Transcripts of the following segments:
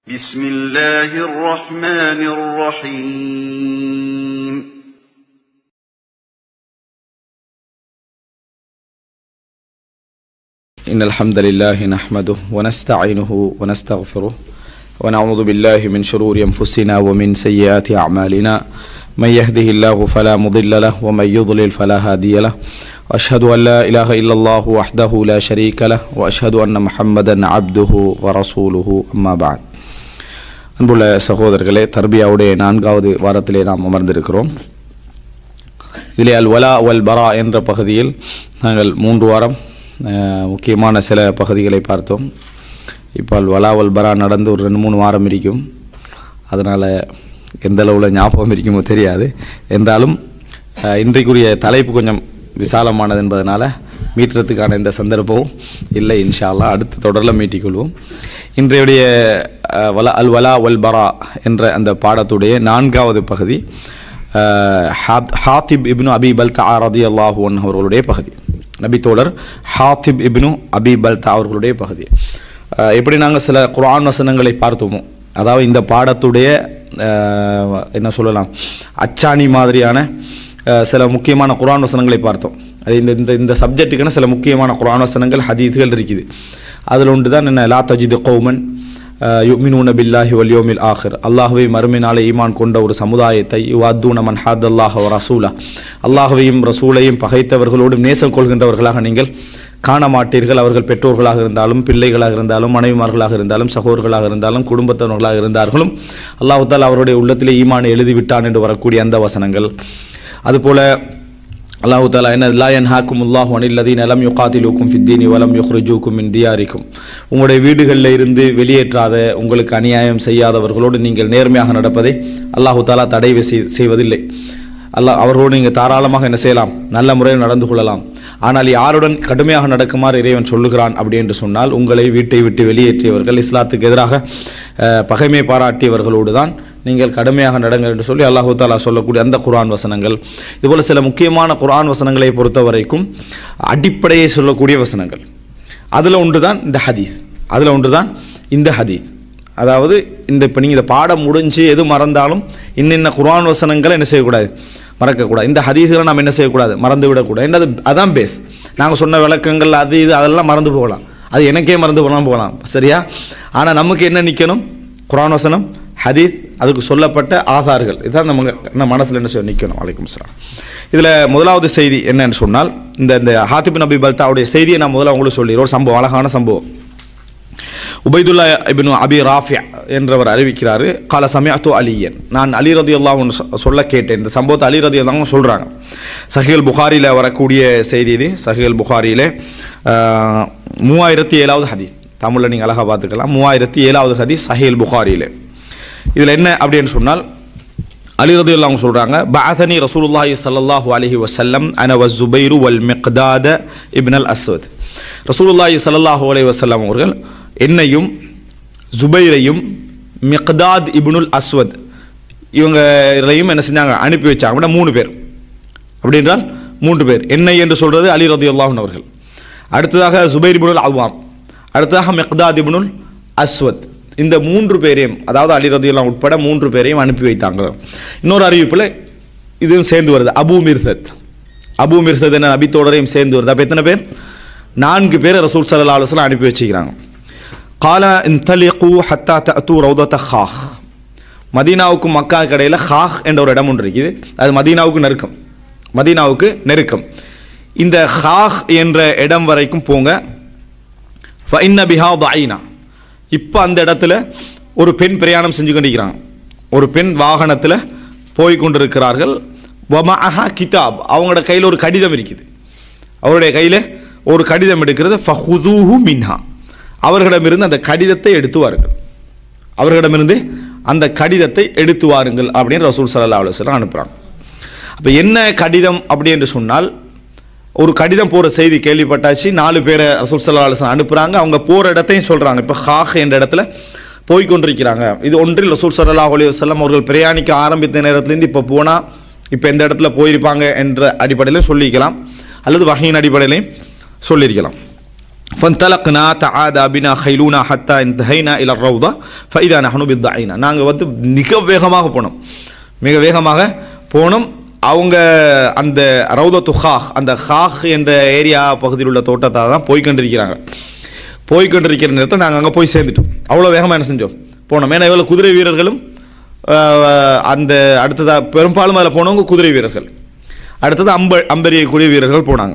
بسم الله الرحمن الرحيم إن الحمد لله نحمده ونستعينه ونستغفره ونعوذ بالله من شرور أنفسنا ومن سيئات أعمالنا من يهده الله فلا مضل له ومن يضلل فلا هادي له وأشهد أن لا إله إلا الله وحده لا شريك له وأشهد أن محمدا عبده ورسوله أما بعد அன்புள்ள சகோதரர்களே தர்பியாவுடைய நான்காவது வாரத்திலே நாம் அமர்ந்திருக்கிறோம் இதிலே அல் வலா வல் பரா என்ற பகுதியில் நாங்கள் மூன்று வாரம் அஹ், முக்கியமான சில பகுதிகளை பார்த்தோம் இப்போ அல் வலா வல் பரா நடந்து ஒரு ரெண்டு மூணு வாரம் இருக்கும் அதனால் எந்த அளவில் ஞாபகம் இருக்குமோ தெரியாது என்றாலும் அஹ், இன்றைக்குரிய தலைப்பு கொஞ்சம் விசாலமானது என்பதனால மீட்டுறதுக்கான எந்த சந்தர்ப்பமும் இல்லை இன்ஷா அல்லாஹ் அடுத்த தொடரில் மீட்டிக்கொள்வோம் இன்றையுடைய அஹ், வலா அல் வலா வல் பரா என்ற அந்த பாடத்துடைய நான்காவது பகுதி அஹ், ஹாத்- ஹாத்திப் இப்னு அபி பல்தா ரதி அல்லாஹு அவர்களுடைய பகுதி நபித்தோழர் ஹாத்திப் இப்னு அபி பல்தா அவர்களுடைய பகுதி அஹ், எப்படி நாங்கள் சில குர்ஆன் வசனங்களை பார்த்தோமோ அதாவது இந்த பாடத்துடைய அஹ், என்ன சொல்லலாம் அச்சாணி மாதிரியான அஹ், சில முக்கியமான குர்ஆன் வசனங்களை பார்த்தோம் அது இந்த இந்த இந்த சப்ஜெக்ட்டுக்கான சில முக்கியமான குர்ஆன் வசனங்கள் ஹதீதுகள் இருக்குது அதில் ஒன்று தான் என்ன லா தஜிது கௌமன் யுமினூன பில்லாஹி வல் யோமில் ஆஹிர் அல்லாஹுவை மறுமையினாலே ஈமான் கொண்ட ஒரு சமுதாயத்தை யுவாத்தூன மன் ஹாத் அல்லாஹ் ரசூலா அல்லாஹுவையும் ரசூலையும் பகைத்தவர்களோடு நேசம் கொள்கின்றவர்களாக நீங்கள் காண மாட்டீர்கள் அவர்கள் பெற்றோர்களாக இருந்தாலும் பிள்ளைகளாக இருந்தாலும் மனைவிமார்களாக இருந்தாலும் சகோதரர்களாக இருந்தாலும் குடும்பத்தினர்களாக இருந்தார்களும் அல்லாஹு தாலா அவருடைய உள்ளத்திலே ஈமானை எழுதிவிட்டான் என்று வரக்கூடிய அந்த வசனங்கள் அதுபோல அல்லாஹு தாலா என்ன லா யன்ஹாக்கும் அல்லாஹு அனில்லதீன் அலம் யுகாத்திலுக்கும் ஃபித்தீனி வலம் யுஹ்ரிஜூக்கும் மின் தியாரிக்கும் உங்களுடைய வீடுகளில் இருந்து வெளியேற்றாத உங்களுக்கு அநியாயம் செய்யாதவர்களோடு நீங்கள் நேர்மையாக நடப்பதை அல்லாஹு தாலா தடை செய்- செய்வதில்லை அல்லாஹ் அவர்களோடு நீங்கள் தாராளமாக என்ன செய்யலாம் நல்ல முறையில் நடந்து கொள்ளலாம் ஆனால் யாருடன் கடுமையாக நடக்குமாறு இறைவன் சொல்லுகிறான் அப்படி என்று சொன்னால் உங்களை வீட்டை விட்டு வெளியேற்றியவர்கள் இஸ்லாத்துக்கு எதிராக அஹ், பகைமை பாராட்டியவர்களோடு தான் நீங்கள் கடுமையாக நடங்கள் என்று சொல்லி அல்லாஹு தாலா சொல்லக்கூடிய அந்த குர்ஆன் வசனங்கள் இதுபோல சில முக்கியமான குர்ஆன் வசனங்களை பொறுத்த வரைக்கும் அடிப்படையை சொல்லக்கூடிய வசனங்கள் அதில் ஒன்று தான் இந்த ஹதீஸ் அதில் ஒன்று தான் இந்த ஹதீஸ் அதாவது இந்த இப்போ நீங்கள் இந்த பாடம் முடிஞ்சு எது மறந்தாலும் இன்னின்ன குர்ஆன் வசனங்களை என்ன செய்யக்கூடாது மறக்கக்கூடாது இந்த ஹதீஸ்களை நம்ம என்ன செய்யக்கூடாது மறந்து விடக்கூடாது என்னது அதான் பேஸ் நாங்கள் சொன்ன விளக்கங்கள் அது இது அதெல்லாம் மறந்து போகலாம் அது எனக்கே மறந்து போகலாம் போகலாம் சரியா ஆனால் நமக்கு என்ன நிற்கணும் குர்ஆன் வசனம் ஹதீஸ் அதுக்கு சொல்லப்பட்ட ஆதார்கள் இதுதான் நம்ம நம்ம மனசில் என்ன செய்ய நிற்கணும் வலைக்கும் சலாம் இதில் முதலாவது செய்தி என்னன்னு சொன்னால் இந்த இந்த ஹாத்திப் நபி பல்தாவுடைய செய்தியை நான் முதல்ல உங்களுக்கு சொல்லிடுறேன் ஒரு சம்பவம் அழகான சம்பவம் உபைதுல்லா இப்னு அபி ராஃபியா என்றவர் அறிவிக்கிறாரு கால சமயத்து அலியன் நான் அலி ரதி சொல்ல கேட்டேன் இந்த சம்பவத்தை அலி ரதி அல்லாவும் சொல்கிறாங்க சஹில் புகாரியில் வரக்கூடிய செய்தி இது சஹில் புகாரியில் மூவாயிரத்தி ஏழாவது ஹதீஸ் தமிழில் நீங்கள் அழகாக பார்த்துக்கலாம் மூவாயிரத்தி ஏழாவது ஹதீஸ் சஹில் புகாரியில் இதில் என்ன அப்படின்னு சொன்னால் அலி ரதி அவங்க சொல்கிறாங்க பாதனி ரசூலுல்லாஹி ஸல்லல்லாஹு அலைஹி வஸல்லம் அன வ ஜுபைரு வல் மிக்தாத இப்ன் அல் அஸ்வத் ரசூலுல்லாஹி ஸல்லல்லாஹு அலைஹி வஸல்லம் அவர்கள் என்னையும் ஜுபைரையும் மிக்தாத் இப்னுல் அஸ்வத் இவங்களையும் என்ன செஞ்சாங்க அனுப்பி வச்சாங்க அப்படின்னா மூணு பேர் அப்படி என்றால் மூன்று பேர் என்னை என்று சொல்றது அலி ரதி அவர்கள் அடுத்ததாக ஜுபைர் இப்னுல் அவ்வாம் அடுத்ததாக மிக்தாத் இப்னுல் அஸ்வத் இந்த மூன்று பேரையும் அதாவது அலி ரதி உட்பட மூன்று பேரையும் அனுப்பி வைத்தாங்க இன்னொரு அறிவிப்பில் இதுவும் சேர்ந்து வருது அபு மிர்சத் அபு மிர்சத் என்ன நபித்தோடரையும் சேர்ந்து வருது அப்போ எத்தனை பேர் நான்கு பேரை ரசூல் சல்லா அலுவலாம் அனுப்பி வச்சுக்கிறாங்க கால இன்தலிகு ஹத்தா தஅத்து ரௌதத ஹாஹ் மதீனாவுக்கும் மக்கா கடையில் ஹாஹ் என்ற ஒரு இடம் ஒன்று இருக்குது அது மதீனாவுக்கு நெருக்கம் மதீனாவுக்கு நெருக்கம் இந்த ஹாஹ் என்ற இடம் வரைக்கும் போங்க ஃபைன்ன பிஹா தாயினா இப்போ அந்த இடத்துல ஒரு பெண் பிரயாணம் செஞ்சு கொண்டிருக்கிறாங்க ஒரு பெண் வாகனத்தில் போய் கொண்டிருக்கிறார்கள் வமஅஹா கிதாப் அவங்களோட கையில் ஒரு கடிதம் இருக்குது அவருடைய கையில் ஒரு கடிதம் எடுக்கிறது ஃபஹுதூஹு மின்ஹா அவர்களிடமிருந்து அந்த கடிதத்தை எடுத்து வாருங்கள் அவர்களிடமிருந்து அந்த கடிதத்தை எடுத்து வாருங்கள் அப்படின்னு ரசூல் சல்லா அலுவலம் அனுப்புகிறாங்க அப்போ என்ன கடிதம் அப்படி என்று சொன்னால் ஒரு கடிதம் போகிற செய்தி கேள்விப்பட்டாச்சு நாலு பேரை ரசூல் சல்லா அலுவலம் அனுப்புகிறாங்க அவங்க போகிற இடத்தையும் சொல்கிறாங்க இப்போ ஹாஹ் என்ற இடத்துல போய் கொண்டிருக்கிறாங்க இது ஒன்றில் ரசூல் சல்லா அலி வல்லம் அவர்கள் பிரயாணிக்க ஆரம்பித்த நேரத்துலேருந்து இப்போ போனால் இப்போ எந்த இடத்துல போயிருப்பாங்க என்ற அடிப்படையிலும் சொல்லிக்கலாம் அல்லது வகையின் அடிப்படையிலையும் சொல்லியிருக்கலாம் ஃபந்தலக்னா தஆதா பினா ஹைலூனா ஹத்தா இன்தஹைனா இல ரவுதா ஃபைதா நஹனு பித்தஐனா நாங்கள் வந்து மிக வேகமாக போனோம் மிக வேகமாக போனோம் அவங்க அந்த ரவுதத்து ஹாஹ் அந்த ஹாஹ் என்ற ஏரியா பகுதியில் உள்ள தோட்டத்தை தான் போய் கொண்டிருக்கிறாங்க போய் கொண்டிருக்கிற நேரத்தில் நாங்கள் அங்கே போய் சேர்ந்துட்டோம் அவ்வளோ வேகமாக என்ன செஞ்சோம் போனோம் ஏன்னா இவ்வளோ குதிரை வீரர்களும் ஆஹ், அந்த அடுத்ததாக பெரும்பாலும் அதில் போனவங்க குதிரை வீரர்கள் அடுத்தது அம்ப அம்பெறியக்கூடிய வீரர்கள் போனாங்க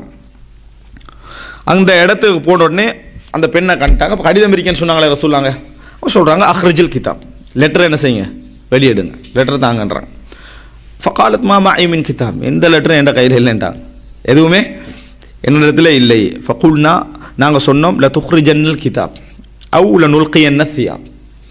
அந்த இடத்துக்கு போன உடனே அந்த பெண்ணை கண்டாங்க அப்போ கடிதம் இருக்கேன்னு சொன்னாங்களே சொல்லாங்க அவங்க சொல்கிறாங்க அஹ்ரஜில் கிதாப் லெட்டர் என்ன செய்யுங்க வெளியிடுங்க லெட்டர் தாங்கன்றாங்க ஃபகாலத் மாமா ஐமின் கிதாப் எந்த லெட்டரும் என் கையில் இல்லைன்ட்டாங்க எதுவுமே என்னிடத்துல இல்லை ஃபகுல்னா நாங்கள் சொன்னோம் ல துஹ்ரி ஜன்னல் கிதாப் அவு ல நுல்கி என்ன சியாப்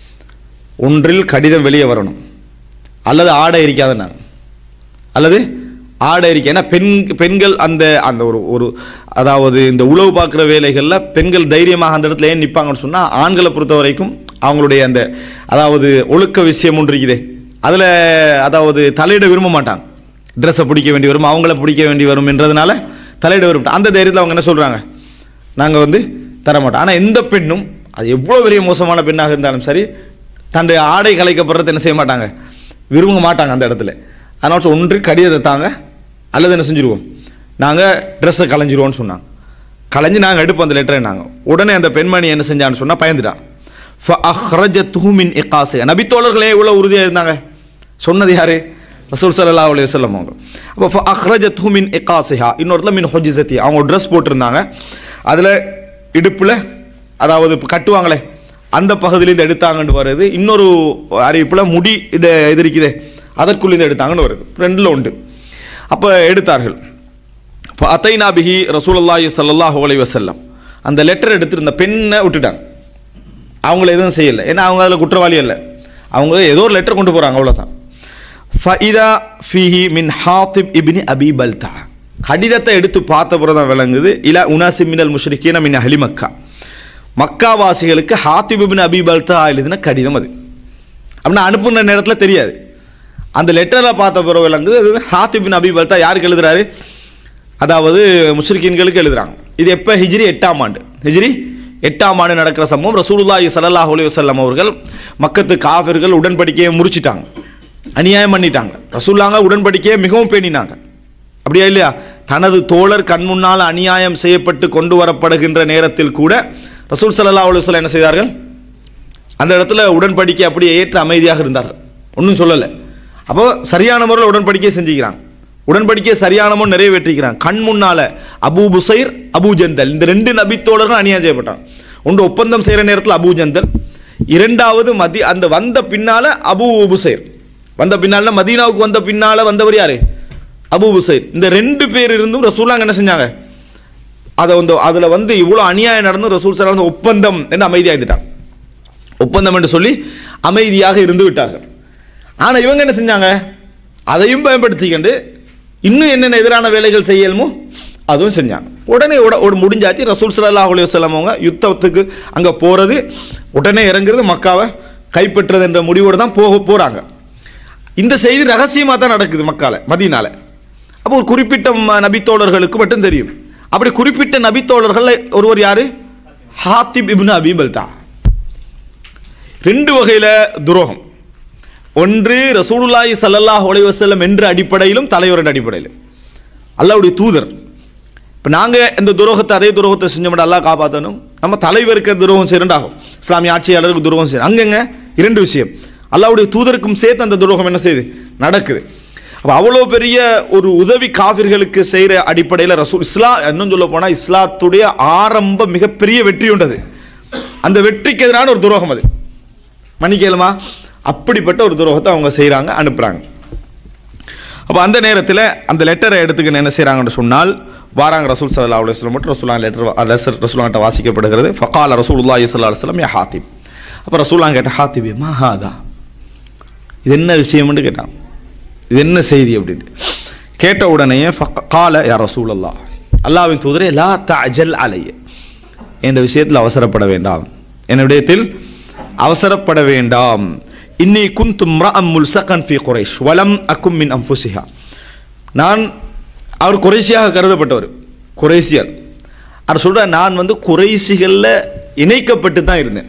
ஒன்றில் கடிதம் வெளியே வரணும் அல்லது ஆடை இருக்காதுன்னாங்க அல்லது ஆடை இருக்கு ஏன்னா பெண் பெண்கள் அந்த அந்த ஒரு ஒரு அதாவது இந்த உழவு பார்க்குற வேலைகளில் பெண்கள் தைரியமாக அந்த இடத்துல ஏன் நிற்பாங்கன்னு சொன்னால் ஆண்களை பொறுத்த வரைக்கும் அவங்களுடைய அந்த அதாவது ஒழுக்க விஷயம் ஒன்று இருக்குதே அதில் அதாவது தலையிட விரும்ப மாட்டாங்க ட்ரெஸ்ஸை பிடிக்க வேண்டி வரும் அவங்கள பிடிக்க வேண்டி வரும் என்றதுனால தலையிட விரும்ப அந்த தைரியத்தில் அவங்க என்ன சொல்கிறாங்க நாங்கள் வந்து தர மாட்டோம் ஆனால் எந்த பெண்ணும் அது எவ்வளோ பெரிய மோசமான பெண்ணாக இருந்தாலும் சரி தன்னுடைய ஆடை கலைக்கப்படுறது என்ன செய்ய மாட்டாங்க விரும்ப மாட்டாங்க அந்த இடத்துல அதனால சொ- ஒன்று கடிதத்தை தாங்க அல்லது என்ன செஞ்சுருவோம் நாங்கள் ட்ரெஸ்ஸை கலைஞ்சிருவோம்னு சொன்னாங்க கலைஞ்சு நாங்கள் எடுப்போம் அந்த லெட்டரை நாங்கள் உடனே அந்த பெண்மணி என்ன செஞ்சான்னு சொன்னால் பயந்துட்டான் ஃபஅஹ்ரஜத்துஹு மின் இகாஸிஹா நபித்தோழர்களே இவ்வளோ உறுதியாக இருந்தாங்க சொன்னது யாரு ரசூல் ஸல்லல்லாஹு அலைஹி வஸல்லம் அவங்க அப்போ ஃபஅஹ்ரஜத்துஹு மின் இகாஸிஹா இன்னொருத்துல மின் ஹுஜ்ஜதி அவங்க ட்ரெஸ் போட்டிருந்தாங்க அதில் இடுப்பில் அதாவது இப்ப கட்டுவாங்களே அந்த பகுதியிலேருந்து எடுத்தாங்கன்னு வருது இன்னொரு அறிவிப்பில் முடி இது இது இருக்குதே அதற்குள்ளேருந்து எடுத்தாங்கன்னு வருது ரெண்டில் உண்டு அப்போ எடுத்தார்கள் அத்தைனா பிஹி ரசூலுல்லாஹி ஸல்லல்லாஹு அலைஹி வஸல்லம் அந்த லெட்டர் எடுத்திருந்த பெண்ணை விட்டுட்டாங்க அவங்கள எதுவும் செய்யலை ஏன்னா அவங்க அதில் குற்றவாளி அல்ல அவங்க ஏதோ ஒரு லெட்டர் கொண்டு போகிறாங்க அவ்வளோதான் ஃபஇதா ஃபீஹி மின் ஹாத்திப் இப்னி அபி பல்தா கடிதத்தை எடுத்து பார்த்த பிறகு தான் விளங்குது இல உனாசி மினல் முஷ்ரிக்கீன மின் அஹ்லி மக்கா மக்காவாசிகளுக்கு ஹாத்திப் இப்னி அபி பல்தா எழுதின கடிதம் அது அப்படின்னா அனுப்புன நேரத்தில் தெரியாது அந்த லெட்டரில் பார்த்த பிறகு விளங்குது அது ஹாத்திப் பின் அபி பல்தா யாருக்கு எழுதுறாரு அதாவது முஸ்லிக்கீன்களுக்கு எழுதுறாங்க இது எப்போ ஹிஜ்ரி எட்டாம் ஆண்டு ஹிஜ்ரி எட்டாம் ஆண்டு நடக்கிற சம்பவம் ரசூலுல்லாஹி ஸல்லல்லாஹு அலைஹி வஸல்லம் அவர்கள் மக்கத்து காஃபிர்கள் உடன்படிக்கையை முறிச்சிட்டாங்க அநியாயம் பண்ணிட்டாங்க ரசூல்லாங்க உடன்படிக்கையை மிகவும் பேணினாங்க அப்படியா இல்லையா தனது தோழர் கண் முன்னால் அநியாயம் செய்யப்பட்டு கொண்டு வரப்படுகின்ற நேரத்தில் கூட ரசூல் ஸல்லல்லாஹு அலைஹி வஸல்லம் என்ன செய்தார்கள் அந்த இடத்துல உடன்படிக்கை அப்படியே ஏற்று அமைதியாக இருந்தார்கள் ஒன்றும் சொல்லலை அப்போ சரியான முறையில் உடன்படிக்கை செஞ்சுக்கிறாங்க உடன்படிக்கையை சரியான முறை நிறைவேற்றிக்கிறாங்க கண் முன்னால அபூ புசைர் அபூ ஜந்தல் இந்த ரெண்டு நபித்தோழர்கள் அநியாயம் செய்யப்பட்டாங்க ஒன்று ஒப்பந்தம் செய்கிற நேரத்தில் அபூ ஜந்தல் இரண்டாவது மதி அந்த வந்த பின்னால அபூ புசைர் வந்த பின்னால மதீனாவுக்கு வந்த பின்னால வந்தவர் யாரு அபூ புசைர் இந்த ரெண்டு பேர் இருந்தும் ரசூலாங்க என்ன செஞ்சாங்க அதை வந்து அதில் வந்து இவ்வளோ அநியாயம் நடந்து ரசூல் சலாம் ஒப்பந்தம் என்று அமைதியாக இருந்துட்டாங்க ஒப்பந்தம் என்று சொல்லி அமைதியாக இருந்து விட்டார்கள் ஆனால் இவங்க என்ன செஞ்சாங்க அதையும் பயன்படுத்திக்கிண்டு இன்னும் என்னென்ன எதிரான வேலைகள் செய்யணுமோ அதுவும் செஞ்சாங்க உடனே உட ஒரு முடிஞ்சாச்சு ரசூல் ஸல்லல்லாஹு அலைஹி வஸல்லம் அவங்க யுத்தத்துக்கு அங்கே போகிறது உடனே இறங்குறது மக்காவை கைப்பற்றுறது என்ற முடிவோடு தான் போக போகிறாங்க இந்த செய்தி ரகசியமாக தான் நடக்குது மக்கால மதீனால அப்போ ஒரு குறிப்பிட்ட ம- நபித்தோழர்களுக்கு மட்டும் தெரியும் அப்படி குறிப்பிட்ட நபித்தோழர்கள் ஒருவர் யாரு ஹாத்திப் இப்னு அபி பல்தா ரெண்டு வகையில துரோகம் ஒன்று ரசூலுல்லாஹி ஸல்லல்லாஹு அலைஹி வஸல்லம் என்ற அடிப்படையிலும் தலைவர் என்ற அடிப்படையிலும் அல்லாஹ்வுடைய தூதர் இப்போ நாங்கள் இந்த துரோகத்தை அதே துரோகத்தை செஞ்சோம்னா அல்லாஹ் காப்பாற்றணும் நம்ம தலைவருக்கு துரோகம் செய்யறாகும் இஸ்லாமிய ஆட்சியாளருக்கு துரோகம் செய்யணும் அங்கங்க இரண்டு விஷயம் அல்லாஹ்வுடைய தூதருக்கும் சேர்த்து அந்த துரோகம் என்ன செய்யுது நடக்குது அப்போ அவ்வளோ பெரிய ஒரு உதவி காவிர்களுக்கு செய்கிற அடிப்படையில் ரசூல் இஸ்லா இன்னும் சொல்ல போனால் இஸ்லாத்துடைய ஆரம்ப மிகப்பெரிய வெற்றி உண்டது அந்த வெற்றிக்கு எதிரான ஒரு துரோகம் அது மன்னிக்கலுமா அப்படிப்பட்ட ஒரு துரோகத்தை அவங்க செய்கிறாங்க அனுப்புகிறாங்க அப்போ அந்த நேரத்தில் அந்த லெட்டரை எடுத்துக்கின்னு என்ன செய்கிறாங்கன்னு சொன்னால் வாராங்க ரசூல் சல்லா அலுவலி வஸல்லம் மட்டும் ரசூலா லெட்டர் லெசர் ரசூலாங்கிட்ட வாசிக்கப்படுகிறது ஃபகால ரசூலுல்லாஹி ஸல்லல்லாஹு அலைஹி வஸல்லம் யா ஹாத்திப் அப்போ ரசூலாங்க கேட்ட ஹாத்திப் மா ஹாதா இது என்ன விஷயம்னு கேட்டான் இது என்ன செய்தி அப்படின்ட்டு கேட்ட உடனே கால யா ரசூல் அல்லா அல்லாவின் தூதரே லா தஅஜல் அலைய என்ற விஷயத்தில் அவசரப்பட வேண்டாம் என் விடயத்தில் அவசரப்பட வேண்டாம் இன்னி குந்தும் ரஅம் முல்சகன் ஃபி குரைஷ் வலம் அக்கும் மின் அம்ஃபுசிஹா நான் அவர் குறைசியாக கருதப்பட்டவர் குறைசியர் அவர் சொல்ற நான் வந்து குறைசிகளில் இணைக்கப்பட்டு தான் இருந்தேன்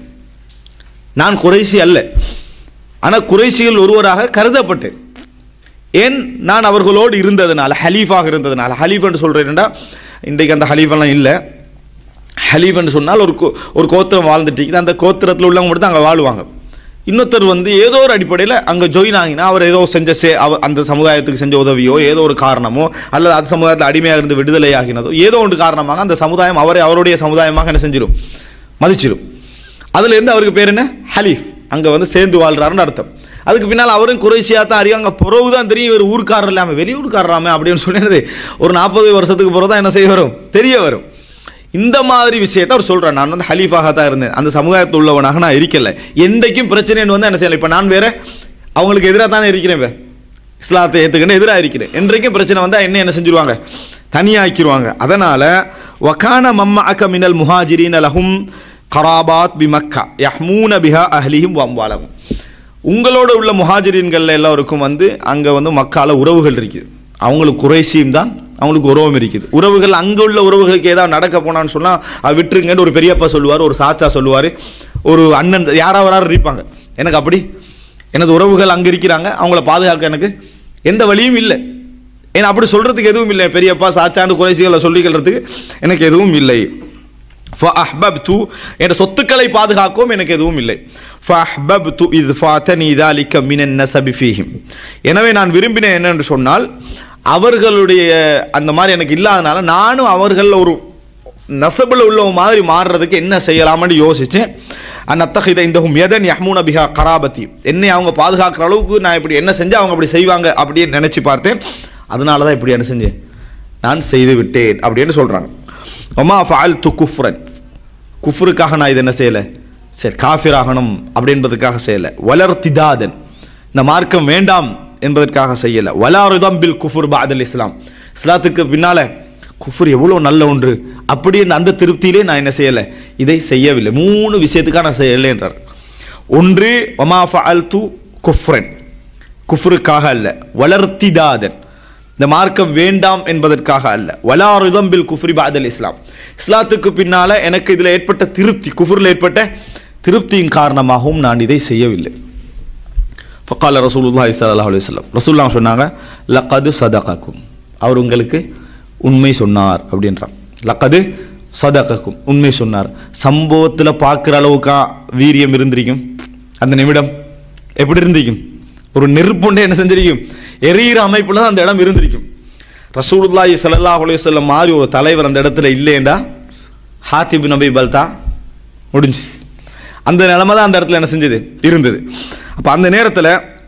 நான் குறைசி அல்ல ஆனால் குறைசிகள் ஒருவராக கருதப்பட்டேன் ஏன் நான் அவர்களோடு இருந்ததுனால ஹலீஃபாக இருந்ததுனால ஹலீஃப் என்று சொல்கிறேன்டா இன்றைக்கு அந்த ஹலீஃபெல்லாம் இல்லை ஹலீஃப் என்று சொன்னால் ஒரு கோ- ஒரு கோத்திரம் வாழ்ந்துட்டு இருக்குது அந்த கோத்திரத்தில் உள்ளவங்க மட்டும் தான் அங்கே வாழுவாங்க இன்னொருத்தர் வந்து ஏதோ ஒரு அடிப்படையில் அங்கே ஜாயின் ஆகினா அவர் ஏதோ செஞ்ச சே அவ அந்த சமுதாயத்துக்கு செஞ்ச உதவியோ ஏதோ ஒரு காரணமோ அல்லது அந்த சமுதாயத்தில் அடிமையாக இருந்து விடுதலை ஆகினதோ ஏதோ ஒன்று காரணமாக அந்த சமுதாயம் அவரை அவருடைய சமுதாயமாக என்ன செஞ்சிடும் மதிச்சிடும் அதுல இருந்து அவருக்கு பேர் என்ன ஹலீஃப் அங்க வந்து சேர்ந்து வாழ்றாருன்னு அர்த்தம் அதுக்கு பின்னால் அவரும் குறைச்சியாக தான் அறியும் அங்கே புறவு தான் தெரியும் இவர் ஊர்க்காரர் இல்லாமல் வெளியூர்காரராமே அப்படின்னு சொன்னது ஒரு நாற்பது வருஷத்துக்கு பிறகு தான் என்ன செய்ய வரும் தெரிய வரும் இந்த மாதிரி விஷயத்தை அவர் சொல்றார் நான் வந்து ஹலீஃபாக தான் இருந்தேன் அந்த சமுதாயத்தில் உள்ளவனாக நான் இருக்கல என்றைக்கும் பிரச்சனைன்னு வந்து என்ன செய்யலை இப்போ நான் வேற அவங்களுக்கு எதிராக தானே இருக்கிறேன் இப்ப. இஸ்லாத்தை ஏற்றுக்கன்னு எதிராக இருக்கிறேன் என்றைக்கும் பிரச்சனை வந்தால் என்ன என்ன செஞ்சுருவாங்க தனியாக்கிடுவாங்க அதனால வகான மம்ம அக்க மினல் முஹாஜிரின் லஹும் கராபாத் பி மக்கா யஹ்மூன பிஹா அஹ்லிஹிம் வம்வாலகும் உங்களோட உள்ள முஹாஜிரின்கள் எல்லாருக்கும் வந்து அங்கே வந்து மக்கால உறவுகள் இருக்குது அவங்களுக்கு குறைசியும் தான் அவங்களுக்கு உறவும் இருக்குது உறவுகள் அங்கே உள்ள உறவுகளுக்கு ஏதாவது நடக்க போனான்னு சொன்னால் அது விட்டுருங்கன்னு ஒரு பெரியப்பா சொல்லுவார் ஒரு சாச்சா சொல்லுவார் ஒரு அண்ணன் யாராவது இருப்பாங்க எனக்கு அப்படி எனது உறவுகள் அங்கே இருக்கிறாங்க அவங்கள பாதுகாக்க எனக்கு எந்த வழியும் இல்லை ஏன்னா அப்படி சொல்கிறதுக்கு எதுவும் இல்லை பெரியப்பா சாச்சாண்டு குறைசிகளை சொல்லிக்கிறதுக்கு எனக்கு எதுவும் இல்லை ஃபஅஹ்பப்து என்ற சொத்துக்களை பாதுகாக்கவும் எனக்கு எதுவும் இல்லை ஃபஅஹ்பப்து இது ஃபாத்தனி தாலிக்க மினன் நசபி ஃபீஹிம் எனவே நான் விரும்பினேன் என்னென்று சொன்னால் அவர்களுடைய அந்த மாதிரி எனக்கு இல்லாதனால நானும் அவர்கள் ஒரு நசபில் உள்ள மாதிரி மாறுறதுக்கு என்ன செய்யலாம்னு யோசிச்சேன் அந்நத்தகித இந்த எதன் யஹ்மூன பிஹா கராபத்தி என்னை அவங்க பாதுகாக்கிற அளவுக்கு நான் இப்படி என்ன செஞ்சா அவங்க அப்படி செய்வாங்க அப்படின்னு நினைச்சு பார்த்தேன் அதனால தான் இப்படி என்ன செஞ்சேன் நான் செய்து விட்டேன் அப்படின்னு சொல்றாங்க ஒமா ஃபால் து குஃப்ரன் குஃப்ருக்காக நான் இது என்ன செய்யலை சரி காஃபிராகணும் அப்படின்றதுக்காக செய்யலை வளர்த்திதாதன் இந்த மார்க்கம் வேண்டாம் என்பதற்காக செய்யலை வலாருதம் பில் குஃபுர் பாதல் இஸ்லாம் இஸ்லாத்துக்கு பின்னால குஃபுர் எவ்வளோ நல்ல ஒன்று அப்படின்னு அந்த திருப்தியிலே நான் என்ன செய்யலை இதை செய்யவில்லை மூணு விஷயத்துக்காக நான் செய்யலைன்றார் ஒன்று ஒமா ஃபால் து குஃப்ரன் குஃப்ருக்காக அல்ல வளர்த்திதாதன் இந்த மார்க்கம் வேண்டாம் என்பதற்காக அல்ல வலாருதம் பில் குஃப்ரி பாதல் இஸ்லாம் இஸ்லாத்துக்கு பின்னால எனக்கு இதில் ஏற்பட்ட திருப்தி குஃபுரில் ஏற்பட்ட திருப்தியின் காரணமாகவும் நான் இதை செய்யவில்லை ஃபக்கால ரசூலுல்லாஹி ஸல்லல்லாஹு அலைஹி வஸல்லம் ரசூலுல்லாஹ் சொன்னாங்க லக்கது சதகக்கும் அவர் உங்களுக்கு உண்மை சொன்னார் அப்படின்றார் லக்கது சதகக்கும் உண்மை சொன்னார் சம்பவத்தில் பார்க்குற அளவுக்கா வீரியம் இருந்திருக்கும் அந்த நிமிடம் எப்படி இருந்திருக்கும் ஒரு நெருப்புண்டே என்ன செஞ்சிருக்கும் எரியிற அமைப்புல தான் அந்த இடம் இருந்திருக்கும் ரசூலுல்லாஹி ஸல்லல்லாஹு அலைஹி வஸல்லம் மாதிரி ஒரு தலைவர் அந்த இடத்துல இல்லையேண்டா ஹாத்திப் நபி பல்தா முடிஞ்சு அந்த நிலைமை தான் அந்த இடத்துல என்ன செஞ்சது இருந்தது அப்போ அந்த நேரத்தில்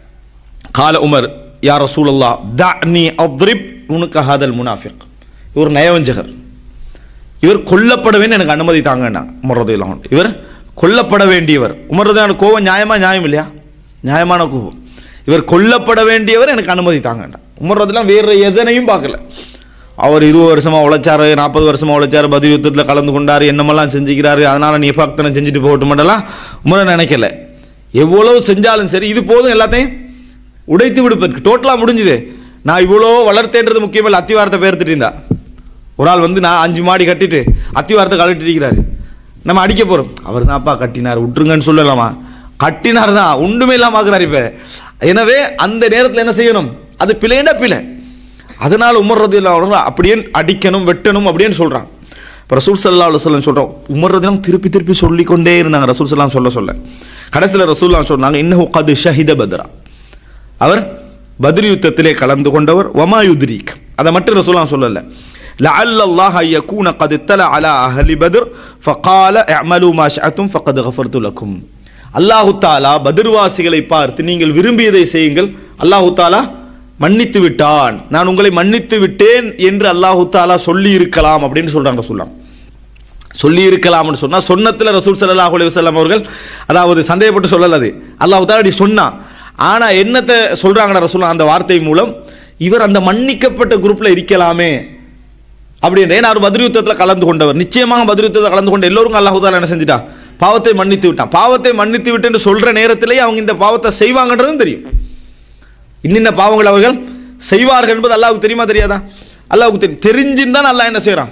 கால உமர் யா ரசூலல்லா தஅனி அத்ரிப் உனக்கு ஹாதல் முனாஃபிக் இவர் நயவஞ்சகர் இவர் கொல்லப்பட வேண்டிய எனக்கு அனுமதி தாங்கண்ணா உமர்றதையில் இவர் கொல்லப்பட வேண்டியவர் உமர்றதான கோபம் நியாயமா நியாயம் இல்லையா நியாயமான கோபம் இவர் கொல்லப்பட வேண்டியவர் எனக்கு அனுமதி தாங்கண்ணா உமர்றதுலாம் வேற எதனையும் பார்க்கல அவர் இருபது வருஷமா உழைச்சாரு நாற்பது வருஷமா உழைச்சாரு பதில் யுத்தத்தில் கலந்து கொண்டாரு என்னமெல்லாம் செஞ்சுக்கிறாரு அதனால நீ பக்தனை செஞ்சுட்டு போகட்டும் மட்டும்லாம் உமரை நினைக்கல எவ்வளவு செஞ்சாலும் சரி இது போதும் எல்லாத்தையும் உடைத்து விடுப்பதற்கு டோட்டலாக முடிஞ்சுது நான் இவ்வளோ வளர்த்தேன்றது முக்கியமில்லை அத்திவாரத்தை பேர்த்துட்டு இருந்தா ஒரு ஆள் வந்து நான் அஞ்சு மாடி கட்டிட்டு அத்திவாரத்தை கழட்டிட்டு இருக்கிறாரு நம்ம அடிக்க போகிறோம் அவர் தான் அப்பா கட்டினார் விட்டுருங்கன்னு சொல்லலாமா கட்டினார் தான் ஒன்றுமே இல்லாமல் ஆக்குறாரு இப்போ எனவே அந்த நேரத்தில் என்ன செய்யணும் அது பிழைன்னா பிழை அதனால உமர் ரதி அப்படியே அடிக்கணும் வெட்டணும் அப்படின்னு சொல்றாங்க இப்போ ரசூல் சல்லா அலுவலம் சொல்கிறோம் உமர் ரதிலாம் திருப்பி திருப்பி சொல்லி கொண்டே இருந்தாங்க ரசூல் சல்லாம் சொல்ல சொல்ல கடைசியில் ரசூல்லாம் சொன்னாங்க இன்னும் கது ஷஹித பத்ரா அவர் பத்ரி யுத்தத்திலே கலந்து கொண்டவர் வமா யுத்ரீக் அதை மட்டும் ரசூலாம் சொல்லல لعل الله يكون قد اطلع على اهل بدر فقال اعملوا ما شئتم فقد غفرت لكم அல்லாஹு தாலா பத்ர்வாசிகளை பார்த்து நீங்கள் விரும்பியதை செய்யுங்கள் அல்லாஹு தாலா மன்னித்து விட்டான் நான் உங்களை மன்னித்து விட்டேன் என்று அல்லாஹு தாலா சொல்லி இருக்கலாம் அப்படின்னு சொல்றாங்க ரசூல்லாம் சொல்லி இருக்கலாம்னு சொன்னா சொன்னத்துல ரசூல் ஸல்லல்லாஹு அலைஹி வஸல்லம் அவர்கள் அதாவது சந்தேகப்பட்டு சொல்லல அது அல்லாஹ் தாலா அப்படி சொன்னா ஆனா என்னத்தை சொல்றாங்கடா ரசூல்லா அந்த வார்த்தை மூலம் இவர் அந்த மன்னிக்கப்பட்ட குரூப்ல இருக்கலாமே அப்படின்ற ஏன்னா அவர் பத்ரி யுத்தத்தில் கலந்து கொண்டவர் நிச்சயமாக பத்ரி யுத்தத்தில் கலந்து கொண்ட எல்லோருக்கும் அல்லாஹு தாலா என்ன செஞ்சுட்டான் பாவத்தை மன்னித்து விட்டான் பாவத்தை மன்னித்து விட்டுன்னு சொல்ற நேரத்திலேயே அவங்க இந்த பாவத்தை செய்வாங்கன்றதும் தெரியும் இன்னின்ன பாவங்கள் அவர்கள் செய்வார்கள் என்பது அல்லாஹ்வுக்கு தெரியுமா தெரியாதா அல்லாஹ்வுக்கு தெரியும் தெரிஞ்சுன்னு தான் அல்லாஹ் என்ன செய்றான்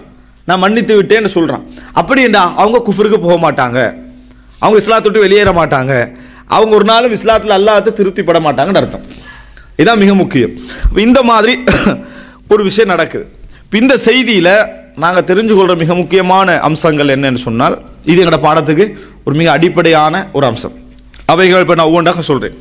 நான் மன்னித்து விட்டேன்னு சொல்றான் அப்படி என்றா அவங்க குஃபருக்கு போக மாட்டாங்க அவங்க இஸ்லாத்தை விட்டு வெளியேற மாட்டாங்க அவங்க ஒரு நாளும் இஸ்லாத்தில் அல்லாத திருப்திப்பட மாட்டாங்கன்னு அர்த்தம் இதான் மிக முக்கியம் அப்ப இந்த மாதிரி ஒரு விஷயம் நடக்குது இப்ப இந்த செய்தியில் நாங்கள் தெரிஞ்சு கொள்கிற மிக முக்கியமான அம்சங்கள் என்னன்னு சொன்னால் இது எங்களோட பாடத்துக்கு ஒரு மிக அடிப்படையான ஒரு அம்சம் அவைகள் இப்போ நான் ஒவ்வொன்றாக சொல்கிறேன்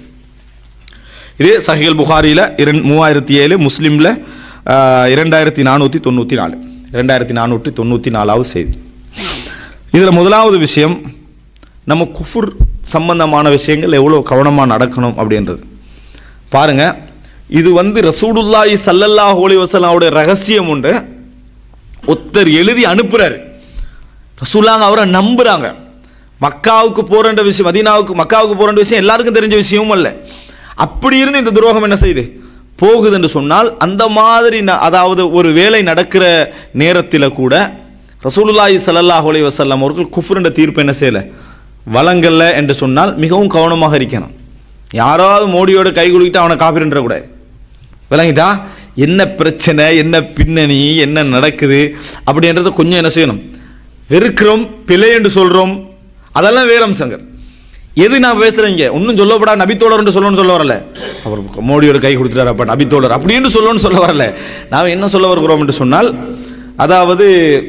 இது சஹில் புகாரியில் இரண் மூவாயிரத்தி ஏழு முஸ்லீமில் இரண்டாயிரத்தி நானூற்றி தொண்ணூற்றி நாலு இரண்டாயிரத்தி நானூற்றி தொண்ணூற்றி நாலாவது செய்தி இதில் முதலாவது விஷயம் நம்ம குஃபுர் சம்பந்தமான விஷயங்கள் எவ்வளோ கவனமாக நடக்கணும் அப்படின்றது பாருங்க இது வந்து ரசூலுல்லாஹி ஸல்லல்லாஹு அலைஹி வஸல்லமுடைய ரகசியம் உண்டு ஒருத்தர் எழுதி அனுப்புறாரு ரசூலாங்க அவரை நம்புறாங்க மக்காவுக்கு போறன்ற விஷயம் மதீனாவுக்கு மக்காவுக்கு போறன்ற விஷயம் எல்லாருக்கும் தெரிஞ்ச விஷயமும் அல்ல அப்படி இருந்து இந்த துரோகம் என்ன செய்யுது போகுது என்று சொன்னால் அந்த மாதிரி ந- அதாவது ஒரு வேலை நடக்கிற நேரத்தில் கூட ரசூலுல்லாஹி ஸல்லல்லாஹு அலைஹி வஸல்லம் அவர்கள் குஃப்ருன்ற தீர்ப்பு என்ன செய்யல வழங்கல்ல என்று சொன்னால் மிகவும் கவனமாக இருக்கணும் யாராவது மோடியோட கை குலுக்கிட்டு அவனை காப்பிரன்ற கூட விளங்கிட்டா என்ன பிரச்சனை என்ன பின்னணி என்ன நடக்குது அப்படின்றத கொஞ்சம் என்ன செய்யணும் வெறுக்கிறோம் பிழை என்று சொல்றோம் அதெல்லாம் வேற அம்சங்கள் எது நான் பேசுறேங்க ஒன்றும் சொல்லப்படா நபித்தோழர்னு சொல்லணும்னு சொல்ல வரல அவர் மோடியோட கை கொடுத்துட்டாரு அப்ப நபித்தோழர் அப்படின்னு சொல்லணும்னு சொல்ல வரல நாம் என்ன சொல்ல வருகிறோம் என்று சொன்னால் அதாவது